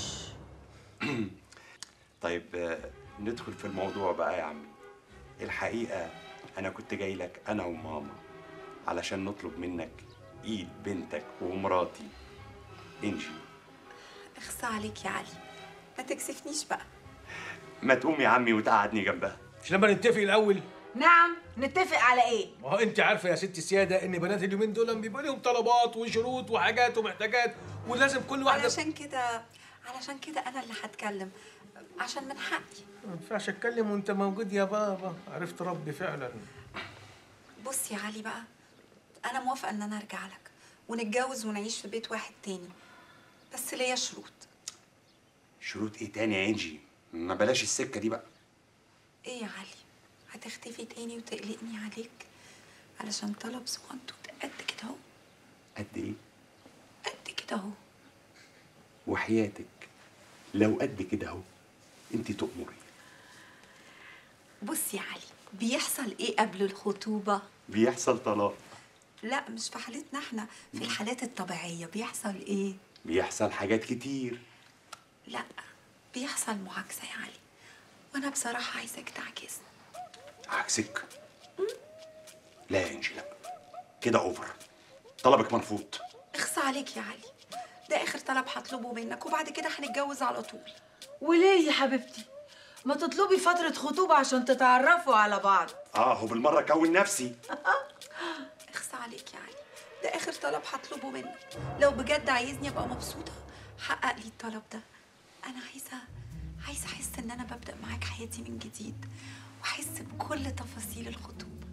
طيب آه، ندخل في الموضوع بقى يا عمي الحقيقه انا كنت جاي لك انا وماما علشان نطلب منك ايد بنتك ومراتي انجي اخصى عليك يا علي ما تكسفنيش بقى ما تقوم يا عمي وتقعدني جنبها مش لما نتفق الاول نعم نتفق على ايه ما هو انت عارفه يا ست السياده ان بنات اليومين دول بيبقى لهم طلبات وشروط وحاجات ومحتاجات ولازم كل واحده علشان كده علشان كده انا اللي هتكلم عشان من حقي ما ينفعش اتكلم وانت موجود يا بابا عرفت ربي فعلا بص يا علي بقى انا موافقه ان انا ارجع لك ونتجوز ونعيش في بيت واحد تاني بس ليا شروط شروط ايه تاني يا انجي ما بلاش السكه دي بقى ايه يا علي هتختفي تاني وتقلقني عليك علشان طلب صغنطوط قد كده اهو قد ايه قد كده اهو وحياتك لو قد كده اهو انت تؤمري بص يا علي بيحصل ايه قبل الخطوبه بيحصل طلاق لا مش في حالتنا احنا في الحالات الطبيعيه بيحصل ايه بيحصل حاجات كتير لا بيحصل معاكسه يا علي وانا بصراحه عايزاك تعكسني عكسك لا يا انجي لا كده اوفر طلبك مرفوض اخصى عليك يا علي ده اخر طلب هطلبه منك وبعد كده هنتجوز على طول وليه يا حبيبتي ما تطلبي فترة خطوبة عشان تتعرفوا على بعض اه هو بالمره كون نفسي اخصى عليك يا علي ده اخر طلب هطلبه منك لو بجد عايزني ابقى مبسوطه حقق لي الطلب ده انا عايزه عايزه احس ان انا ببدا معاك حياتي من جديد واحس بكل تفاصيل الخطوبه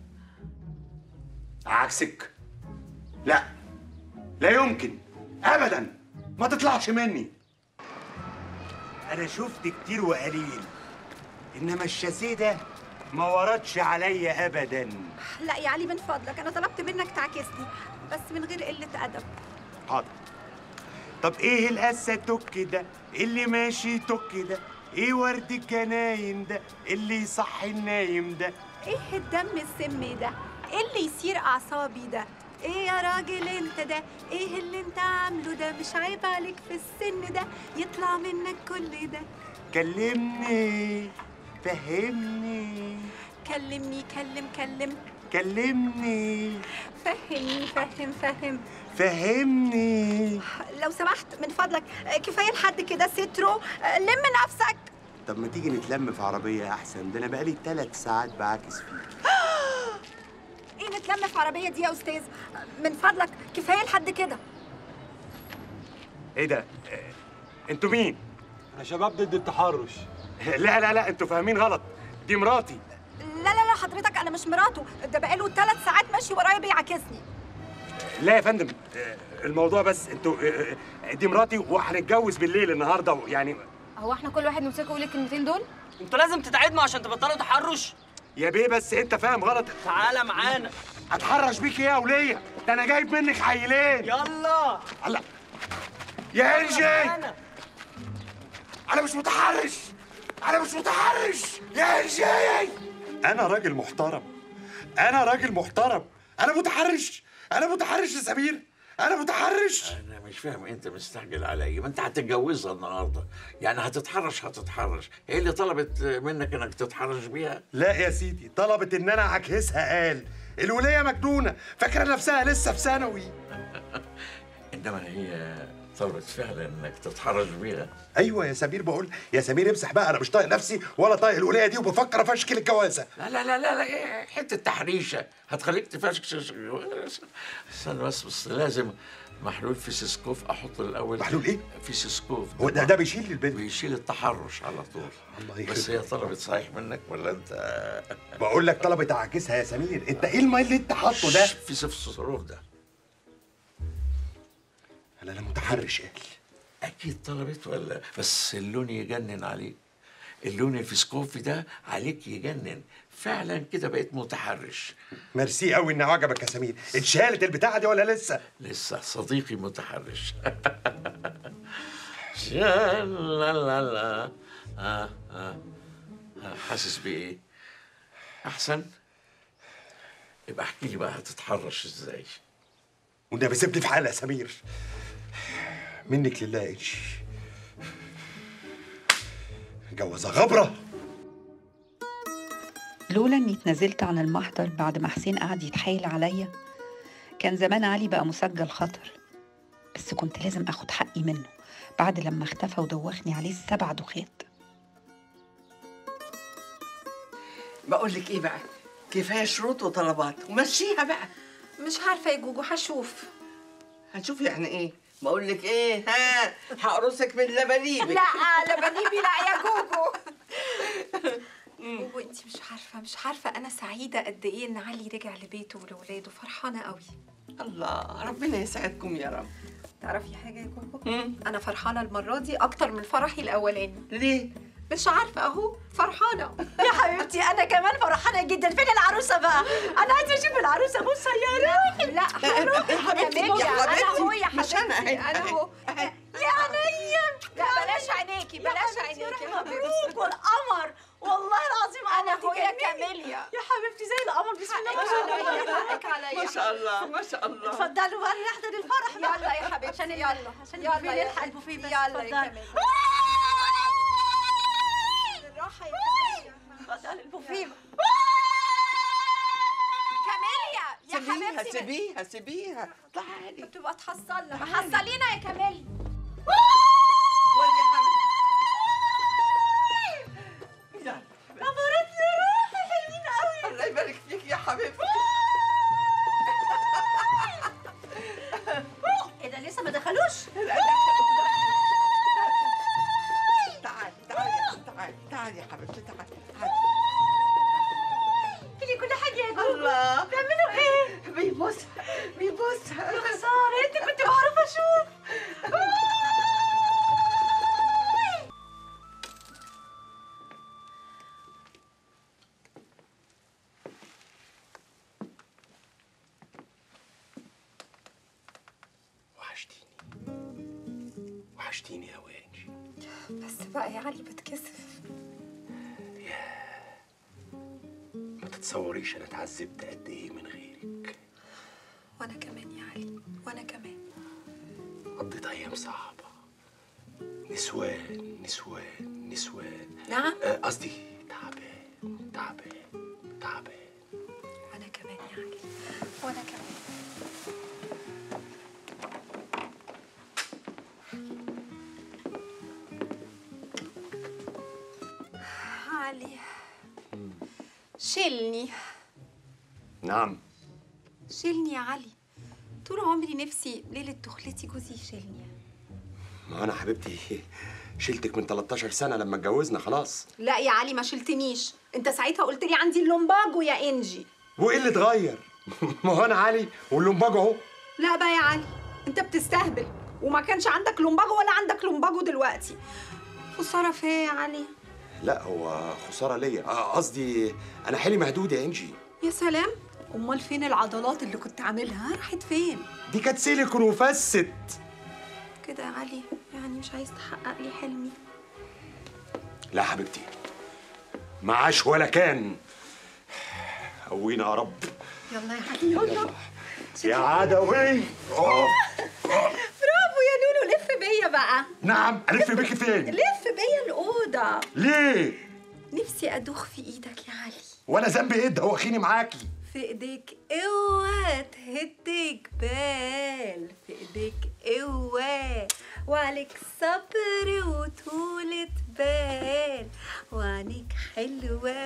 عكسك لا لا يمكن ابدا ما تطلعش مني انا شفت كتير وقليل انما الشاسيه ده ما وردش عليا ابدا لا يا علي من فضلك انا طلبت منك تعكسني بس من غير قله ادب حاضر طب ايه القسه توك ده اللي ماشي توك ده ايه ورد الجناين ده اللي يصحي النايم ده ايه الدم السم ده ايه اللي يثير اعصابي ده ايه يا راجل انت ده ايه اللي انت عامله ده مش عيب عليك في السن ده يطلع منك كل ده كلمني فهمني كلمني كلم كلم كلمني فهمني فهم فهم فهمني لو سمحت من فضلك كفايه لحد كده سترو لم نفسك طب ما تيجي نتلم في عربية أحسن ده أنا بقالي ثلاث ساعات بعاكس فيه ايه نتلم في عربيه دي يا استاذ من فضلك كفايه لحد كده إيه ده؟ آه، أنتوا مين؟ احنا شباب ضد التحرش لا لا لا أنتوا فاهمين غلط دي مراتي لا لا لا حضرتك انا مش مراته ده بقاله ثلاث ساعات ماشي ورايا بيعاكسني لا يا فندم آه، الموضوع بس أنتوا آه، آه، دي مراتي وهنتجوز بالليل النهاردة يعني هو احنا كل واحد نمسكه يقول الكلمتين دول انتوا لازم تتعدموا عشان تبطلوا تحرش يا بيه بس أنت فاهم غلط تعالى معانا أتحرش بيك إيه يا ولية؟ ده أنا جايب منك حيلين يلا الله يا إنجي معانا. أنا مش متحرش أنا مش متحرش يا إنجي أنا راجل محترم أنا راجل محترم أنا متحرش أنا متحرش يا سمير أنا متحرش انا مش فاهم انت مستعجل على ايه ما انت هتتجوزها النهارده يعني هتتحرش هتتحرش هي اللي طلبت منك انك تتحرش بيها لا يا سيدي طلبت إن أنا أعكسها قال الولية مجنونة فاكرة نفسها لسه في ثانوي انما هي طلبت فعلا انك تتحرش بيها أيوة يا سمير بقول يا سمير امسح بقى أنا مش طايق نفسي ولا طايق الولية دي وبفكر أفشكل الجوازة لا لا لا لا, لا إيه حته تحريشه هتخليك تفشكش استنى بس بس لازم محلول فيسيسكوف احط الاول محلول ايه؟ فيسيسكوف هو ده ده بيشيل البنت بيشيل التحرش على طول الله بس هي طلبت صحيح منك ولا انت بقول لك طلبت أعكسها يا سمير أنت إيه الماء اللي أنت حاطه ده؟ في سفسروف ده أنا أنا متحرش قال اكيد طلبت ولا بس اللون يجنن عليك اللون الفسكوفي ده عليك يجنن فعلا كده بقيت متحرش ميرسي قوي إن عجبك يا سمير اتشالت البتاعة دي ولا لسه؟ لسه صديقي متحرش لا لا لا لا آه آه آه، حاسس بايه احسن يبقى احكي لي بقى هتتحرش ازاي والنبي سيبني في حالي يا سمير منك لله إيش جوازة غبرة لولا اني اتنازلت عن المحضر بعد ما حسين قعد يتحايل عليا كان زمان علي بقى مسجل خطر بس كنت لازم اخد حقي منه بعد لما اختفى ودوخني عليه السبع دخات بقول لك ايه بقى كفايه شروط وطلبات ومشيها بقى مش عارفه يا جوجو هشوف هنشوف يعني ايه بقول لك ايه ها هقرصك من لبنيبك لا لبنيبي لا يا جوجو جوجو انت مش عارفه مش عارفه انا سعيده قد ايه ان علي رجع لبيته ولولاده فرحانه قوي الله ربنا يسعدكم يا رب تعرفي حاجه يا جوجو انا فرحانه المره دي اكتر من فرحي الاولاني ليه مش عارفه اهو فرحانه يا حبيبتي انا كمان فرحانه جدا فين العروسه بقى انا عايزه اشوف العروسه بص يا روحي لا هروح يا حبيبتي، كمان يا انا حبيبتي. اهو يا مش أنا، حبيبتي أهي، انا أهي، اهو يا عينيا لا بلاش عينيكي بلاش عينيكي يا حبيبتي مبروك والقمر والله العظيم انا اهو يا كاميليا يا حبيبتي زي القمر بسم الله ما شاء الله حقك عليا ما شاء الله ما شاء الله اتفضلوا بقى نحضر الفرح يلا يا حبيبتي عشان يلا عشان يلا يا نلحق البوفيه بس يلا يا كاميليا بالراحه يا كاميليا اتفضل البوفيه كاميليا يا سيبيها حبيبتي سيبيها سيبيها تعالي بتبقى تحصلنا حصلينا يا كاميليا نورت لي روحي حلوين قوي الله يبارك فيك يا حبيبتي ايه ده لسه ما دخلوش تعالي تعالي تعالي تعالي يا حبيبتي تعالي تعالي لي كل حاجه يا جوجو الله بيعملوا ايه بيبص بيبص يا خساره انت كنت بعرف اشوف وحشتيني وحشتيني قوي يا انجي بس بقى يا علي بتكسف ما تتصوريش انا اتعذبت قد ايه من غيرك وانا كمان يا علي وانا كمان قضيت ايام صعبه نسوان نسوان نسوان نعم آه، قصدي تعبان تعبان تعبان وانا كمان يا علي وانا كمان علي شيلني نعم شيلني يا علي طول عمري نفسي ليلة دخلتي جوزي يشيلني ما انا حبيبتي شلتك من 13 سنه لما اتجوزنا خلاص لا يا علي ما شلتنيش انت ساعتها قلت لي عندي اللومباجو يا انجي وايه اللي اتغير ما هو انا علي واللومباجو اهو لا بقى يا علي انت بتستهبل وما كانش عندك لومباجو ولا عندك لومباجو دلوقتي خساره فيا يا علي لا هو خساره ليا آه، قصدي انا حيلي مهدود يا انجي يا سلام امال فين العضلات اللي كنت عاملها راحت فين دي كانت سيليكون وفست كده يا علي يعني مش عايز تحقق لي حلمي لا حبيبتي معاش ولا كان قوينا يا رب يلا يا علي يلا يا عدوي أوه. برافو يا نونو لف بيا بقى نعم الف بيكي فين لف بيا الاوضه ليه نفسي ادوخ في ايدك يا علي وانا ذنبي ايه ده واخيني معاكي في ايديك اوعى تهدك بال في ايديك اوعى وعليك صبر وطولة بال وعينيك حلوة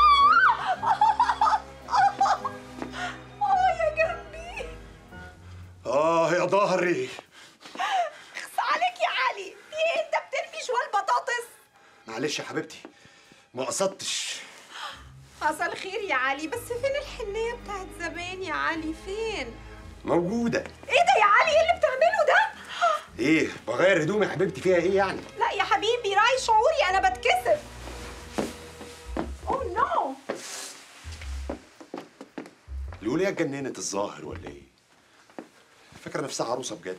اه يا جنبي اه يا ظهري اخس عليك يا علي في ايه انت بترمي شوال بطاطس معلش يا حبيبتي ما قصدتش حصل خير يا علي بس فين الحنية بتاعت زمان يا علي فين موجوده ايه ده يا علي ايه اللي بتعمله ده ايه بغير هدومي يا حبيبتي فيها ايه يعني لا يا حبيبي راعي شعوري انا بتكسف اوه نو لوليا اتجننت الظاهر ولا ايه فاكره نفسها عروسه بجد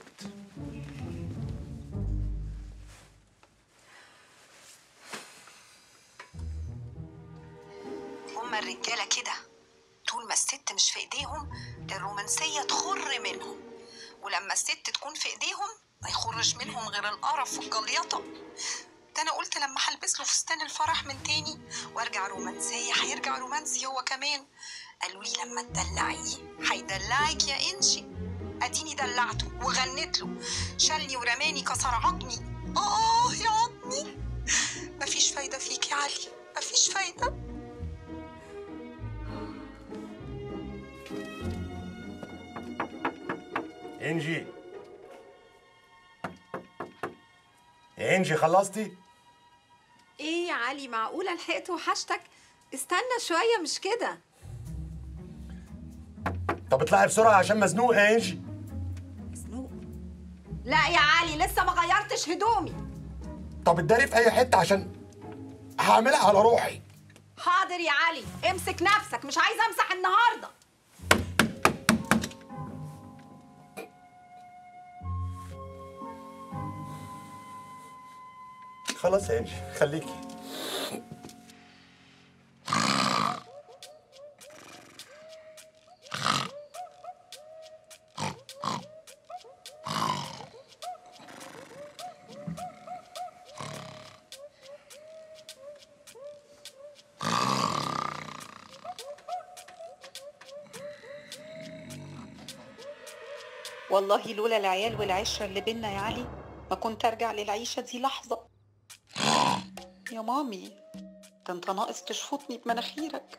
هما الرجالة كده طول ما الست مش في ايديهم الرومانسية تخر منهم ولما الست تكون في ايديهم ما يخرج منهم غير القرف والجليطة ده انا قلت لما هلبس له فستان الفرح من تاني وارجع رومانسية هيرجع رومانسي هو كمان قالوا لي لما تدلعيه هيدلعك يا انشي اديني دلعته وغنيت له شالني ورماني كسر عظمي اه يا عظمي مفيش فايده فيك يا علي مفيش فايده انجي انجي خلصتي ايه يا علي معقولة لحقت وحشتك استنى شوية مش كده طب اطلعي بسرعه عشان مزنوقه يا انجي لا يا علي لسه ما غيرتش هدومي طب اتداري في اي حته عشان هعملها على روحي حاضر يا علي امسك نفسك مش عايزة امسح النهاردة خلاص يا انجي خليكي والله لولا العيال والعشرة اللي بينا يا علي ما كنت ارجع للعيشة دي لحظة يا مامي ده انت ناقص تشفطني بمناخيرك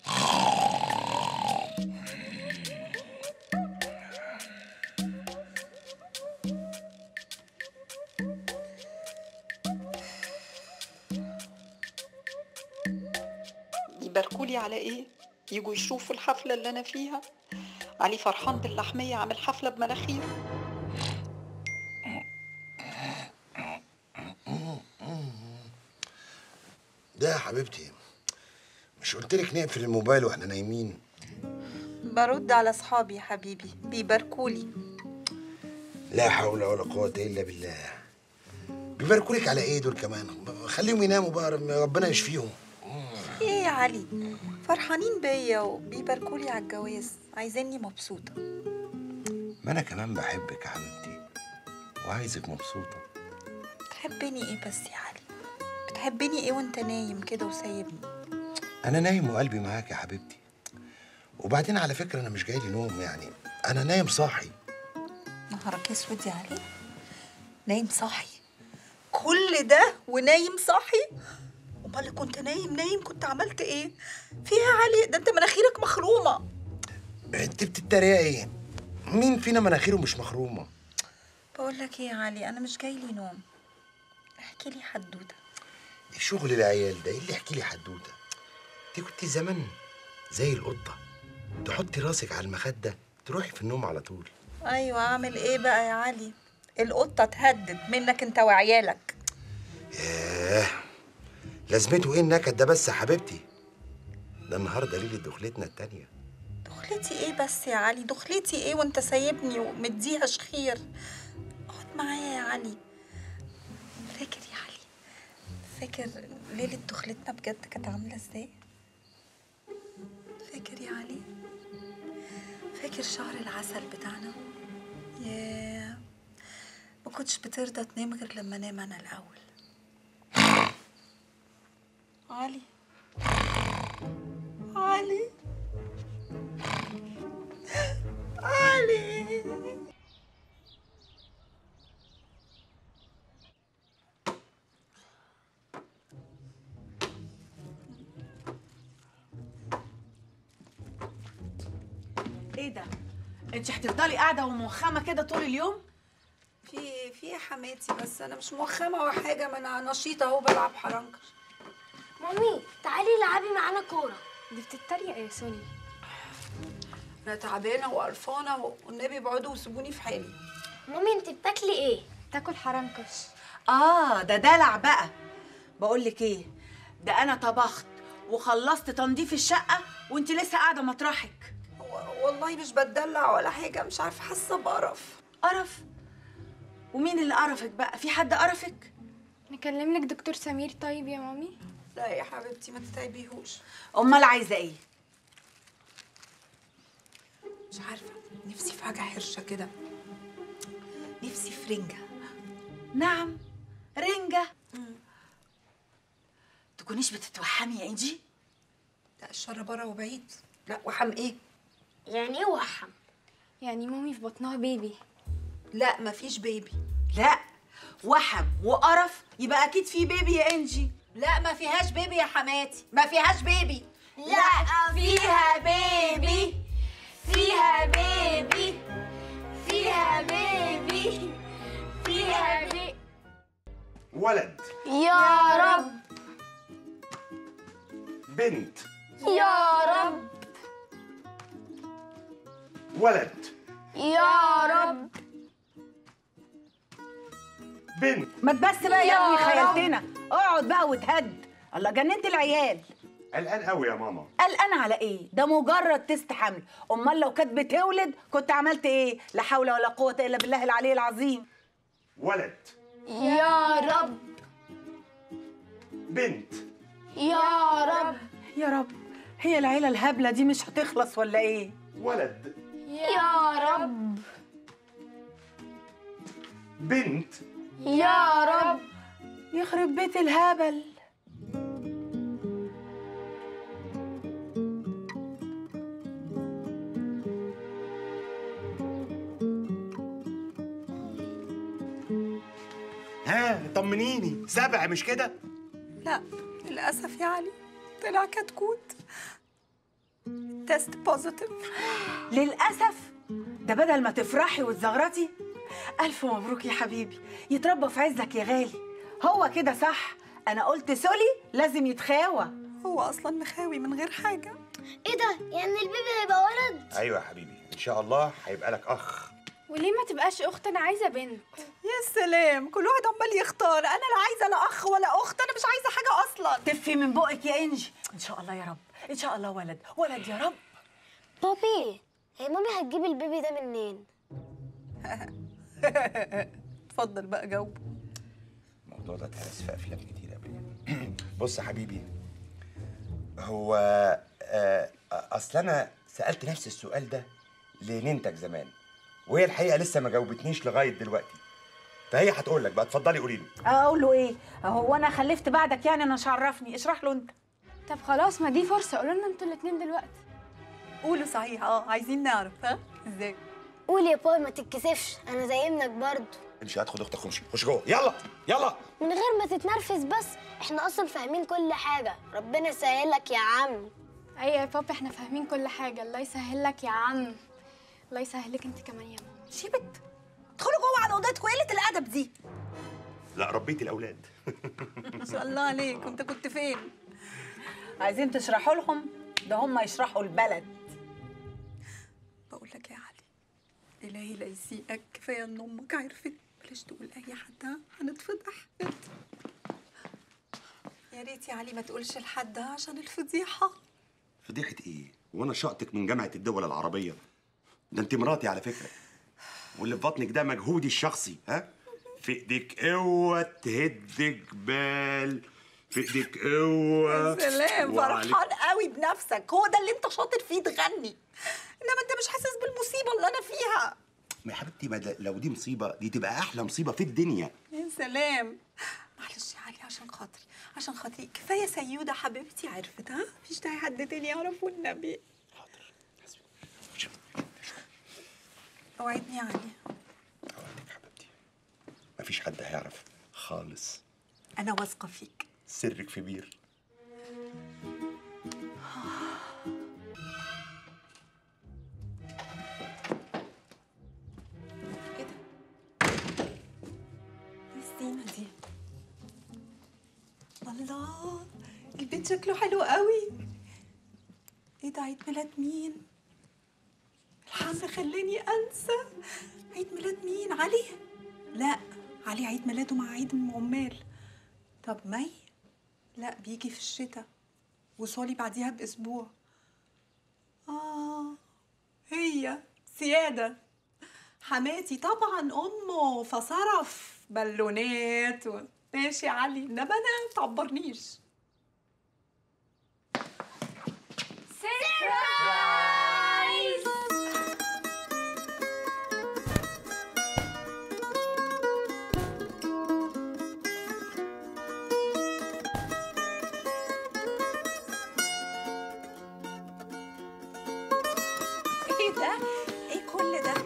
يباركولي على ايه يجوا يشوفوا الحفلة اللي انا فيها علي فرحان باللحمية عامل حفلة بمناخيره ده يا حبيبتي مش قلت لك نقفل الموبايل واحنا نايمين برد على صحابي يا حبيبي بيباركولي لا حول ولا قوة إلا بالله بيباركوا لك على إيه دول كمان خليهم يناموا بقى ربنا يشفيهم ايه يا علي فرحانين بيا وبيباركولي على الجواز عايزيني مبسوطة ما أنا كمان بحبك يا حبيبتي وعايزك مبسوطة تحبني ايه بس يا علي بتحبني ايه وانت نايم كده وسايبني أنا نايم وقلبي معاك يا حبيبتي وبعدين على فكرة أنا مش جاي لي نوم يعني أنا نايم صاحي نهارك اسود يا علي نايم صاحي كل ده ونايم صاحي امال كنت نايم نايم كنت عملت ايه فيها يا علي ده انت مناخيرك مخرومه أنت بتتريقي مين فينا مناخيره مش مخرومة بقول لك ايه يا علي انا مش جاي لي نوم احكي لي حدوته شغل العيال ده إيه اللي يحكي لي حدوتة دي كنت زمان زي القطة تحطي راسك على المخدة تروحي في النوم على طول ايوه اعمل ايه بقى يا علي القطه تهدد منك انت وعيالك ياه لازمته ايه النكد ده بس يا حبيبتي ده النهارده ليله دخلتنا التانية دخلتي ايه بس يا علي دخلتي ايه وانت سايبني ومديها شخير اقعد معايا يا علي فاكر يا علي فاكر ليلة دخلتنا بجد كانت عاملة ازاي فاكر يا علي فاكر شهر العسل بتاعنا ياه ما كنتش بترضى تنام غير لما انام انا الاول علي علي علي ايه ده انت هتفضلي قاعده وموخمه كده طول اليوم في في يا حماتي بس انا مش موخمه ولا حاجه ما انا نشيطه اهو بلعب حرنكش مامي تعالي العبي معانا كوره دي بتتريق يا سوني انا تعبانه وقرفانه والنبي ابعدوا وسيبوني في حالي مامي انت بتاكلي ايه تاكل حرنكش اه ده دلع بقى بقول لك ايه ده انا طبخت وخلصت تنظيف الشقه وانت لسه قاعده مطرحك والله مش بتدلع ولا حاجه مش عارفه حاسه بقرف قرف ومين اللي قرفك بقى في حد قرفك نكلم لك دكتور سمير طيب يا مامي لا يا حبيبتي ما تتعبيهوش امال عايزه ايه مش عارفه نفسي في حاجه حرشه كده نفسي في رنجه نعم رنجه تكونيش بتتوحمي يا انجي لا الشر بره وبعيد لا وحم ايه يعني ايه وحم يعني مامي في بطنها بيبي لا مفيش بيبي لا وحم وقرف يبقى اكيد في بيبي يا انجي لا ما فيهاش بيبي يا حماتي ما فيهاش بيبي لا فيها بيبي فيها بيبي فيها بيبي فيها بيبي ولد يا رب بنت يا رب ولد يا رب بنت ما تبس بقى يا يا ابني رب. خيلتنا اقعد بقى وتهد الله جننت العيال قلقان قوي يا ماما قلقان على ايه ده مجرد تست حمل امال لو كانت بتولد كنت عملت ايه لا حول ولا قوه الا بالله العلي العظيم ولد يا رب بنت يا رب يا رب هي العيله الهبله دي مش هتخلص ولا ايه ولد يا رب بنت يا رب يخرب بيت الهبل ها طمنيني سبع مش كده لا للأسف يا علي طلع كتكوت تيست بوزيتيف للاسف ده بدل ما تفرحي وتزغرطي الف مبروك يا حبيبي يتربى في عزك يا غالي هو كده صح انا قلت سولي لازم يتخاوى هو أصلا مخاوي من غير حاجة ايه ده يعني البيبي هيبقى ولد ايوه يا حبيبي ان شاء الله هيبقى لك اخ وليه ما تبقاش اخت انا عايزه بنت يا سلام كل واحد عمال يختار أنا لا عايزة لا أخ ولا أخت أنا مش عايزة حاجة أصلا تفي من بقك يا انجي ان شاء الله يا رب ان شاء الله ولد ولد يا رب بابي هي مامي هتجيب البيبي ده منين اتفضل بقى جاوب الموضوع ده اتهرس في افلام كتير قبل كده بص يا حبيبي هو آه، اصل انا سالت نفس السؤال ده لننتك زمان وهي الحقيقه لسه ما جاوبتنيش لغايه دلوقتي فهي هتقول لك بقى اتفضلي قولي له اقول له ايه هو انا خلفت بعدك يعني انا مش عرفني اشرح له انت طب خلاص ما دي فرصه قولوا لنا انتوا الاثنين دلوقتي قولوا صحيح اه عايزين نعرف ها ازاي قول يا باي ما تتكسفش انا زي ابنك برضه امشي هتاخد اختك وامشي خش جوه يلا يلا من غير ما تتنرفز بس احنا اصلا فاهمين كل حاجه ربنا يسهلك يا عم ايوه يا بابا احنا فاهمين كل حاجه الله يسهل لك يا عم الله يسهل لك انت كمان يا ماما شيبت ادخلوا جوه على اوضتكم ايه قله الادب دي لا ربيت الاولاد ما شاء الله عليك انت كنت فين عايزين تشرحوا لهم ده هم يشرحوا البلد بقول لك يا علي الهي لا يسيئك كفايه ان امك عرفت بلاش تقول اي حد ها هنتفضح يا ريت يا علي ما تقولش لحد ها عشان الفضيحه فضيحه ايه وانا شقتك من جامعه الدول العربيه ده انت مراتي على فكره واللي في بطنك ده مجهودي الشخصي ها في ايديك قوه تهد جبال في ايديك قوه يا سلام وعليك- فرحان قوي بنفسك هو ده اللي انت شاطر فيه تغني انما انت مش حاسس بالمصيبه اللي انا فيها ما يا حبيبتي ما ده- لو دي مصيبه دي تبقى احلى مصيبه في الدنيا يا سلام معلش يا علي عشان خاطري عشان خاطري كفايه سيوده حبيبتي عرفت ها مفيش داعي حد تاني يعرف والنبي اوعدني يا علي مفيش حد هيعرف خالص انا واثقه فيك سرك في بير الزينه دي الله البيت شكله حلو قوي ايه ده عيد ميلاد مين الحظ خلاني انسى عيد ميلاد مين علي لا علي عيد ميلاده مع عيد ام عمال طب مي لا بيجي في الشتاء وصالي بعديها باسبوع اه هي سياده حماتي طبعا امه فصرف بالونات و... ماشي يا علي انما انا ما تعبرنيش سربرايز ايه ده ايه كل ده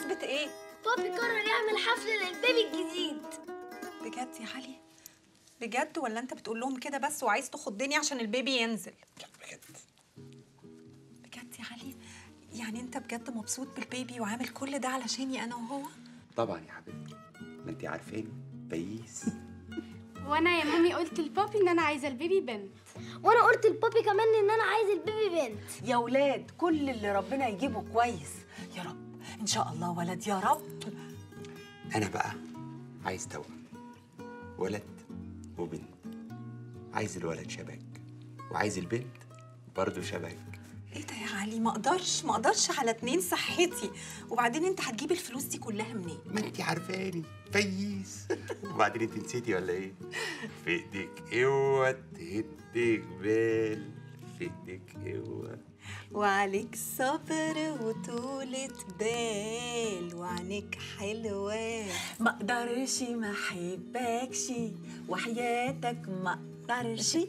بمناسبة ايه؟ بابي قرر يعمل حفلة للبيبي الجديد بجد يا علي بجد ولا انت بتقول لهم كده بس وعايز تخضني عشان البيبي ينزل بجد بجد يا علي يعني انت بجد مبسوط بالبيبي وعامل كل ده علشاني انا وهو طبعا يا حبيبتي ما انت عارفاني بيس وانا يا مامي قلت لبابي ان انا عايزه البيبي بنت وانا قلت لبابي كمان ان انا عايز البيبي بنت يا ولاد كل اللي ربنا يجيبه كويس يا رب ان شاء الله ولد يا رب انا بقى عايز توأم ولد وبنت عايز الولد شبك وعايز البنت برضه شبك ايه ده يا علي ما اقدرش ما اقدرش على اتنين صحتي وبعدين انت هتجيب الفلوس دي كلها منين ما انت عارفاني بيس وبعدين انت نسيتي ولا ايه في ايديك اوعى تهدك بال في ايديك اوعى وعليك صبر وطولة بال وعينيك حلوة ما اقدرش ما احبكش وحياتك ما اقدرش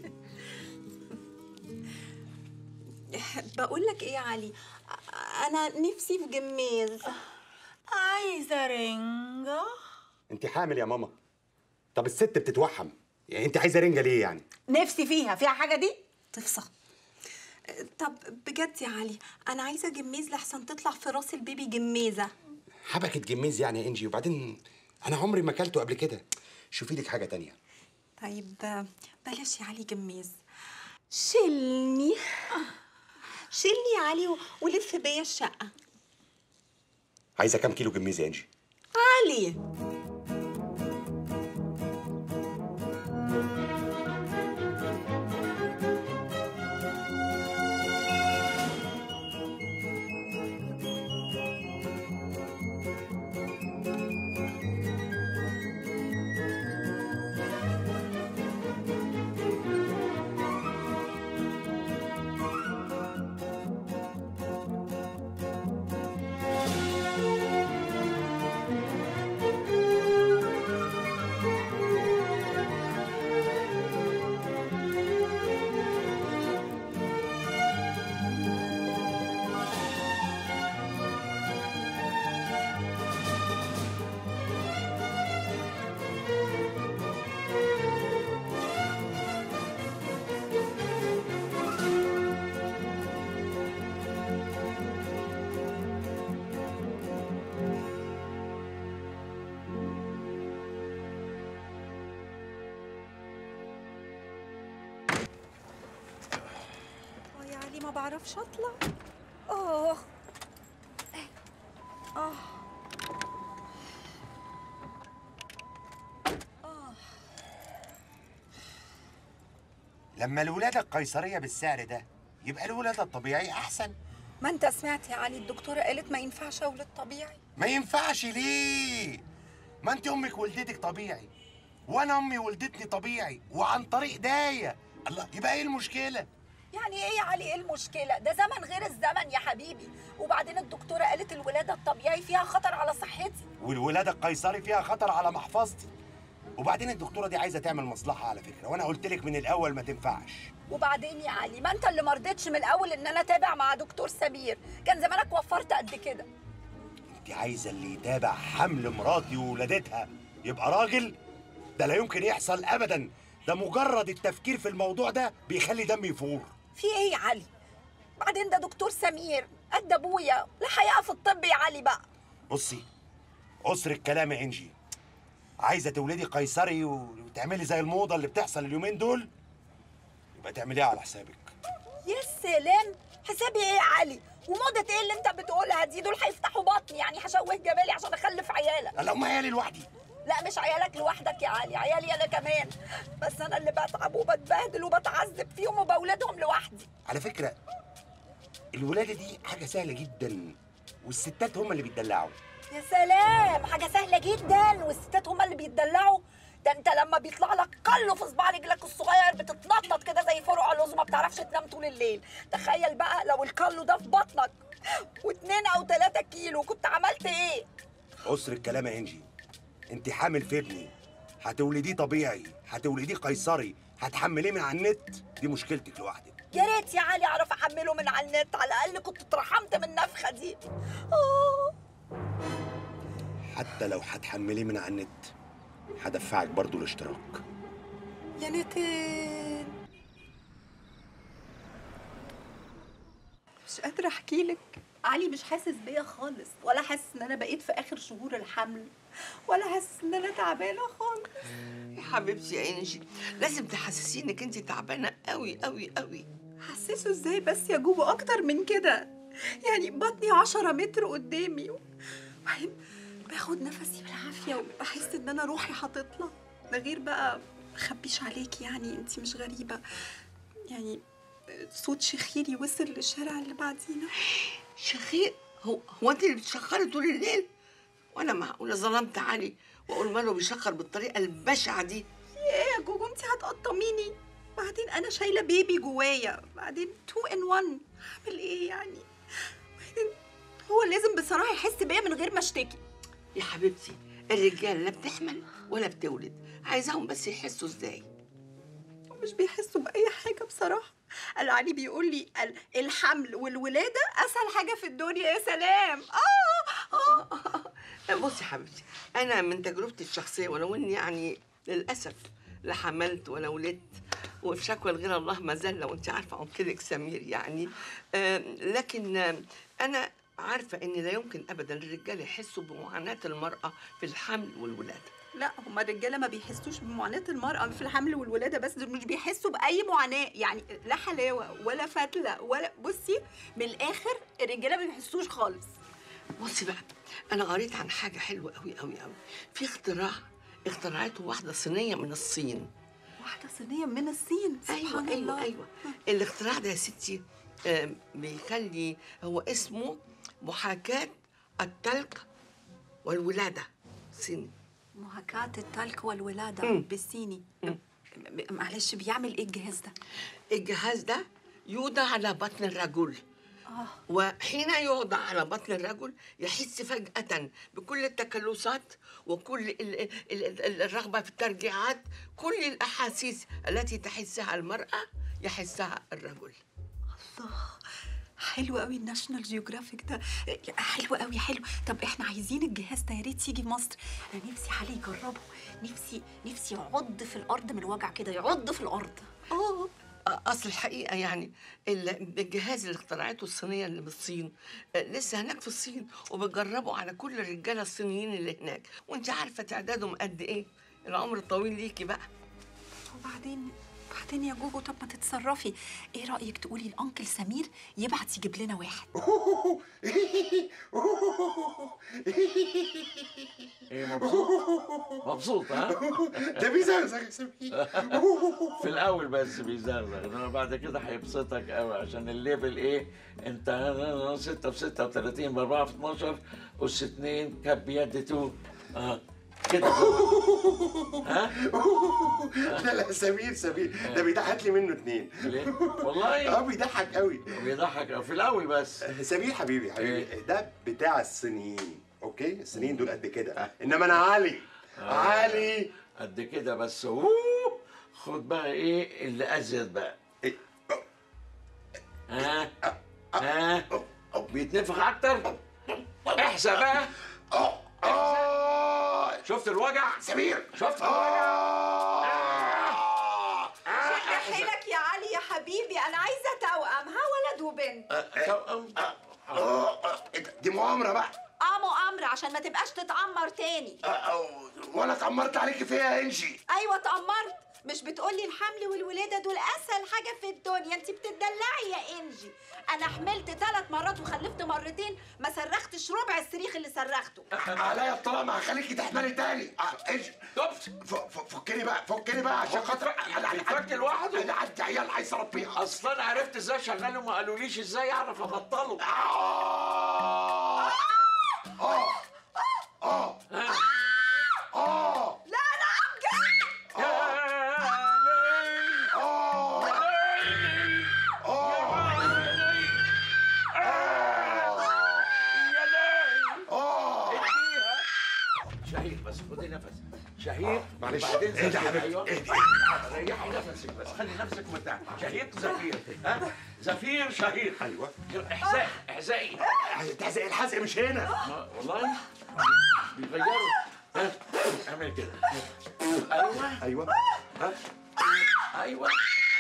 بقول لك ايه يا علي انا نفسي في جميز عايزه رنجه انت حامل يا ماما طب الست بتتوحم يعني انت عايزه رنجه ليه يعني نفسي فيها فيها حاجه دي تفصح طب بجد يا علي انا عايزه جميز لحسن تطلع في راس البيبي جميزه حبكه جميز يعني يا انجي وبعدين انا عمري ما اكلته قبل كده شوفي لك حاجه تانية طيب بلاش يا علي جميز شيلني شيلني يا علي و- ولف بيا الشقه عايزه كام كيلو جميز يا انجي علي اه يا علي ما بعرفش اطلع اه اه لما الولادة القيصرية بالسعر ده يبقى الولادة الطبيعي أحسن ما انت سمعت يا علي الدكتوره قالت ما ينفعش اولد طبيعي ما ينفعش ليه؟ ما أنت أمك ولدتك طبيعي وأنا أمي ولدتني طبيعي وعن طريق داية الله يبقى إيه المشكلة؟ يعني ايه يا علي ايه المشكله ده زمن غير الزمن يا حبيبي وبعدين الدكتوره قالت الولاده الطبيعي فيها خطر على صحتي والولادة القيصري فيها خطر على محفظتي وبعدين الدكتورة دي عايزة تعمل مصلحة على فكرة وأنا قلت لك من الأول ما تنفعش وبعدين يا علي ما انت اللي مرضتش من الاول ان انا اتابع مع دكتور سمير كان زمانك وفرت قد كده أنت عايزة اللي يتابع حمل مراتي وولادتها يبقى راجل؟ ده لا يمكن يحصل أبدا ده مجرد التفكير في الموضوع ده بيخلي دمي يفور في ايه يا علي بعدين ده دكتور سمير قد ابويا لا حقيقه في الطب يا علي بقى بصي قصر الكلام يا انجي عايزه تولدي قيصري وتعملي زي الموضه اللي بتحصل اليومين دول يبقى تعمليها على حسابك يا سلام حسابي ايه يا علي وموضة ايه اللي انت بتقولها دي دول هيفتحوا بطني يعني هشوه جمالي عشان اخلف عيالك لا هم عيالي لوحدي لا مش عيالك لوحدك يا علي عيالي انا كمان بس انا اللي بتعب وبتبهدل وبتعذب فيهم وبولدهم لوحدي على فكره الولاده دي حاجه سهله جدا والستات هم اللي بيتدلعوا يا سلام حاجه سهله جدا والستات هما اللي بيتدلعوا ده انت لما بيطلع لك قلو في صباع رجلك الصغير بتتنطط كده زي فرع اللوز ما بتعرفش تنام طول الليل تخيل بقى لو القلو ده في بطنك واتنين او تلاتة كيلو كنت عملت ايه قصر الكلام يا انجي انت حامل في ابني هتولديه طبيعي هتولديه قيصري هتحمليه من على النت دي مشكلتك لوحدك يا ريت يا علي اعرف احمله من على النت على الاقل كنت اترحمت من النفخه دي آه. حتى لو هتحمليه من على النت هدفعك برضو الاشتراك يا نتن مش قادرة احكي لك علي مش حاسس بيا خالص ولا حاسس ان انا بقيت في اخر شهور الحمل ولا حاسس ان انا تعبانة خالص يا حبيبتي يا انجي لازم تحسسيه انك انت تعبانه قوي قوي قوي حسسه ازاي بس يا جوجو اكتر من كده يعني بطني عشرة متر قدامي وبعدين باخد نفسي بالعافية وبحس ان انا روحي هتطلع ده غير بقى مخبيش عليكي يعني انتي مش غريبة يعني صوت شخيري وصل للشارع اللي بعدينا شخير هو هو انت اللي بتشخري طول الليل وانا معقوله ظلمت علي واقول ماله بيشخر بالطريقه البشعه دي ايه يا جوجو انتي هتقطميني بعدين انا شايله بيبي جوايا بعدين تو ان وان هعمل ايه يعني بعدين هو لازم بصراحه يحس بيا من غير ما اشتكي يا حبيبتي الرجال لا بتحمل ولا بتولد عايزاهم بس يحسوا ازاي مش بيحسوا باي حاجه بصراحه قال علي بيقول لي ال- الحمل والولاده اسهل حاجه في الدنيا يا سلام اه اه بصي يا حبيبتي انا من تجربتي الشخصيه ولو اني يعني للاسف لا حملت ولا ولدت وفي شكوى لغير الله ما زال لو انت عارفه انكلك سمير يعني آه لكن آه انا عارفه ان لا يمكن ابدا الرجال يحسوا بمعاناه المراه في الحمل والولاده لا هما الرجاله ما بيحسوش بمعاناه المراه في الحمل والولاده بس دول مش بيحسوا باي معاناه يعني لا حلاوه ولا فتله ولا بصي من الاخر الرجاله ما بيحسوش خالص بصي بقى انا قريت عن حاجه حلوه قوي قوي قوي في اختراع اخترعته واحده صينيه من الصين واحده صينيه من الصين ايوه سبحان ايوه الله. ايوه الاختراع ده يا ستي آم، بيخلي هو اسمه محاكاة التلق والولادة صيني محاكاة التلك والولادة مم. بالصيني م- معلش بيعمل ايه الجهاز ده؟ الجهاز ده يوضع على بطن الرجل اه وحين يوضع على بطن الرجل يحس فجأة بكل التكلسات وكل ال- ال- ال- الرغبة في الترجيعات كل الأحاسيس التي تحسها المرأة يحسها الرجل الله حلو قوي الناشونال جيوغرافيك ده حلو قوي حلو طب احنا عايزين الجهاز ده يا ريت يجي مصر انا نفسي علي يجربه نفسي نفسي يعض في الارض من الوجع كده يعض في الارض اه اصل الحقيقه يعني ال- الجهاز اللي اخترعته الصينيه اللي من الصين آه، لسه هناك في الصين وبتجربوا على كل الرجاله الصينيين اللي هناك وانت عارفه تعدادهم قد ايه العمر الطويل ليكي بقى وبعدين بعدين يا جوجو طب ما تتصرفي ايه رايك تقولي لانكل سمير يبعت يجيب لنا واحد ايه مبسوط مبسوط ها ده بيزغزغ يا سمير في الاول بس بيزغزغ انما بعد كده هيبسطك قوي عشان الليفل ايه انت 6 في 36 ب 4 في 12 اس 2 كاب بيد 2 اه كده ها لا لا سمير سمير ده بيضحك لي منه اتنين ليه؟ والله اه بيضحك قوي بيضحك في الاول بس سمير حبيبي حبيبي ده بتاع الصينيين اوكي الصينيين دول قد كده انما انا علي علي قد كده بس أوه. خد بقى ايه اللي ازيد بقى ها ها بيتنفخ اكتر احسى بقى شفت الوجع سمير شفت الوجع شد حيلك يا علي يا حبيبي انا عايزه توأم ها ولد وبنت دي مؤامره بقى اه مؤامره عشان ما تبقاش تتعمر تاني وانا اتأمرت عليكي فيها يا انجي ايوه اتأمرت مش بتقولي الحمل والولاده دول اسهل حاجه في الدنيا انت بتدلعي يا انجي انا حملت ثلاث مرات وخلفت مرتين ما صرختش ربع الصريخ اللي صرخته عليا الطلاق ما هخليكي تحملي تاني آه، انجي ف- ف- فكني بقى فكني بقى عشان خاطر بيتفك لوحده انا عندي عيال عايز اربيها اصلا انا عرفت ازاي اشغله وما قالوليش ازاي اعرف ابطله اه اه اه اه لا انا امجد شهيق بس خدي نفس شهيق معلش. وبعدين اهدي يا زفير. حبيبتي، أيوة. اهدي. ريحي نفسك بس خلي نفسك مرتاح شهيق زفير ها زفير شهيق ايوه احزاء احزائي تحزق الحزق مش هنا ما- والله بيغيروا ها اعمل كده ايوه ايوه ها ايوه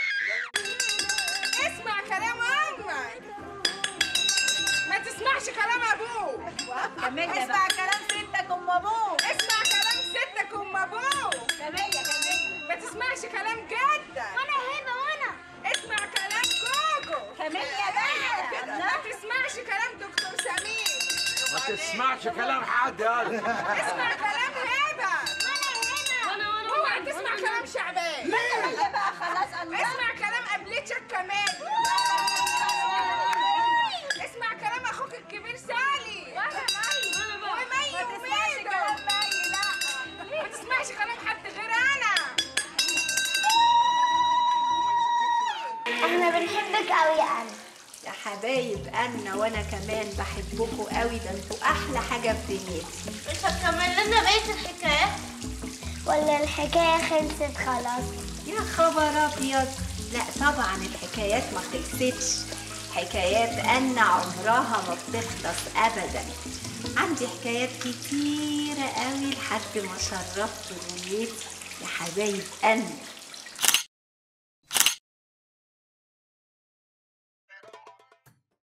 اسمع كلام امك ما تسمعش كلام ابوك كمان يا اسمع بقى. كلام ستك ام ابوك اسمع كلام ستك ام ابوك كمان يا كمان ما تسمعش كلام جدك وانا هنا وانا اسمع كلام جوجو كمان يا بقى. كده. ما تسمعش كلام دكتور سمير ما تسمعش كلام حد يلا اسمع كلام هبه وانا وانا اوعى تسمع كلام شعبان يا بقى خلاص الله اسمع كلام قبلتك كمان اسمع كلام اخوك الكبير سالي وانا مي ومي ما تسمعش وميدو كلام مي لا ما تسمعش كلام حد غير انا احنا بنحبك قوي يا انا يا حبايب انا وانا كمان بحبكوا قوي ده انتوا احلى حاجه في دنيتي مش هتكمل لنا بقيه الحكايه ولا الحكايه خلصت خلاص يا خبر ابيض لا طبعا الحكايات ما خلصتش حكايات أنا عمرها ما بتخلص أبدا عندي حكايات كتيرة قوي لحد ما شرفت رؤيتي يا حبايب أنا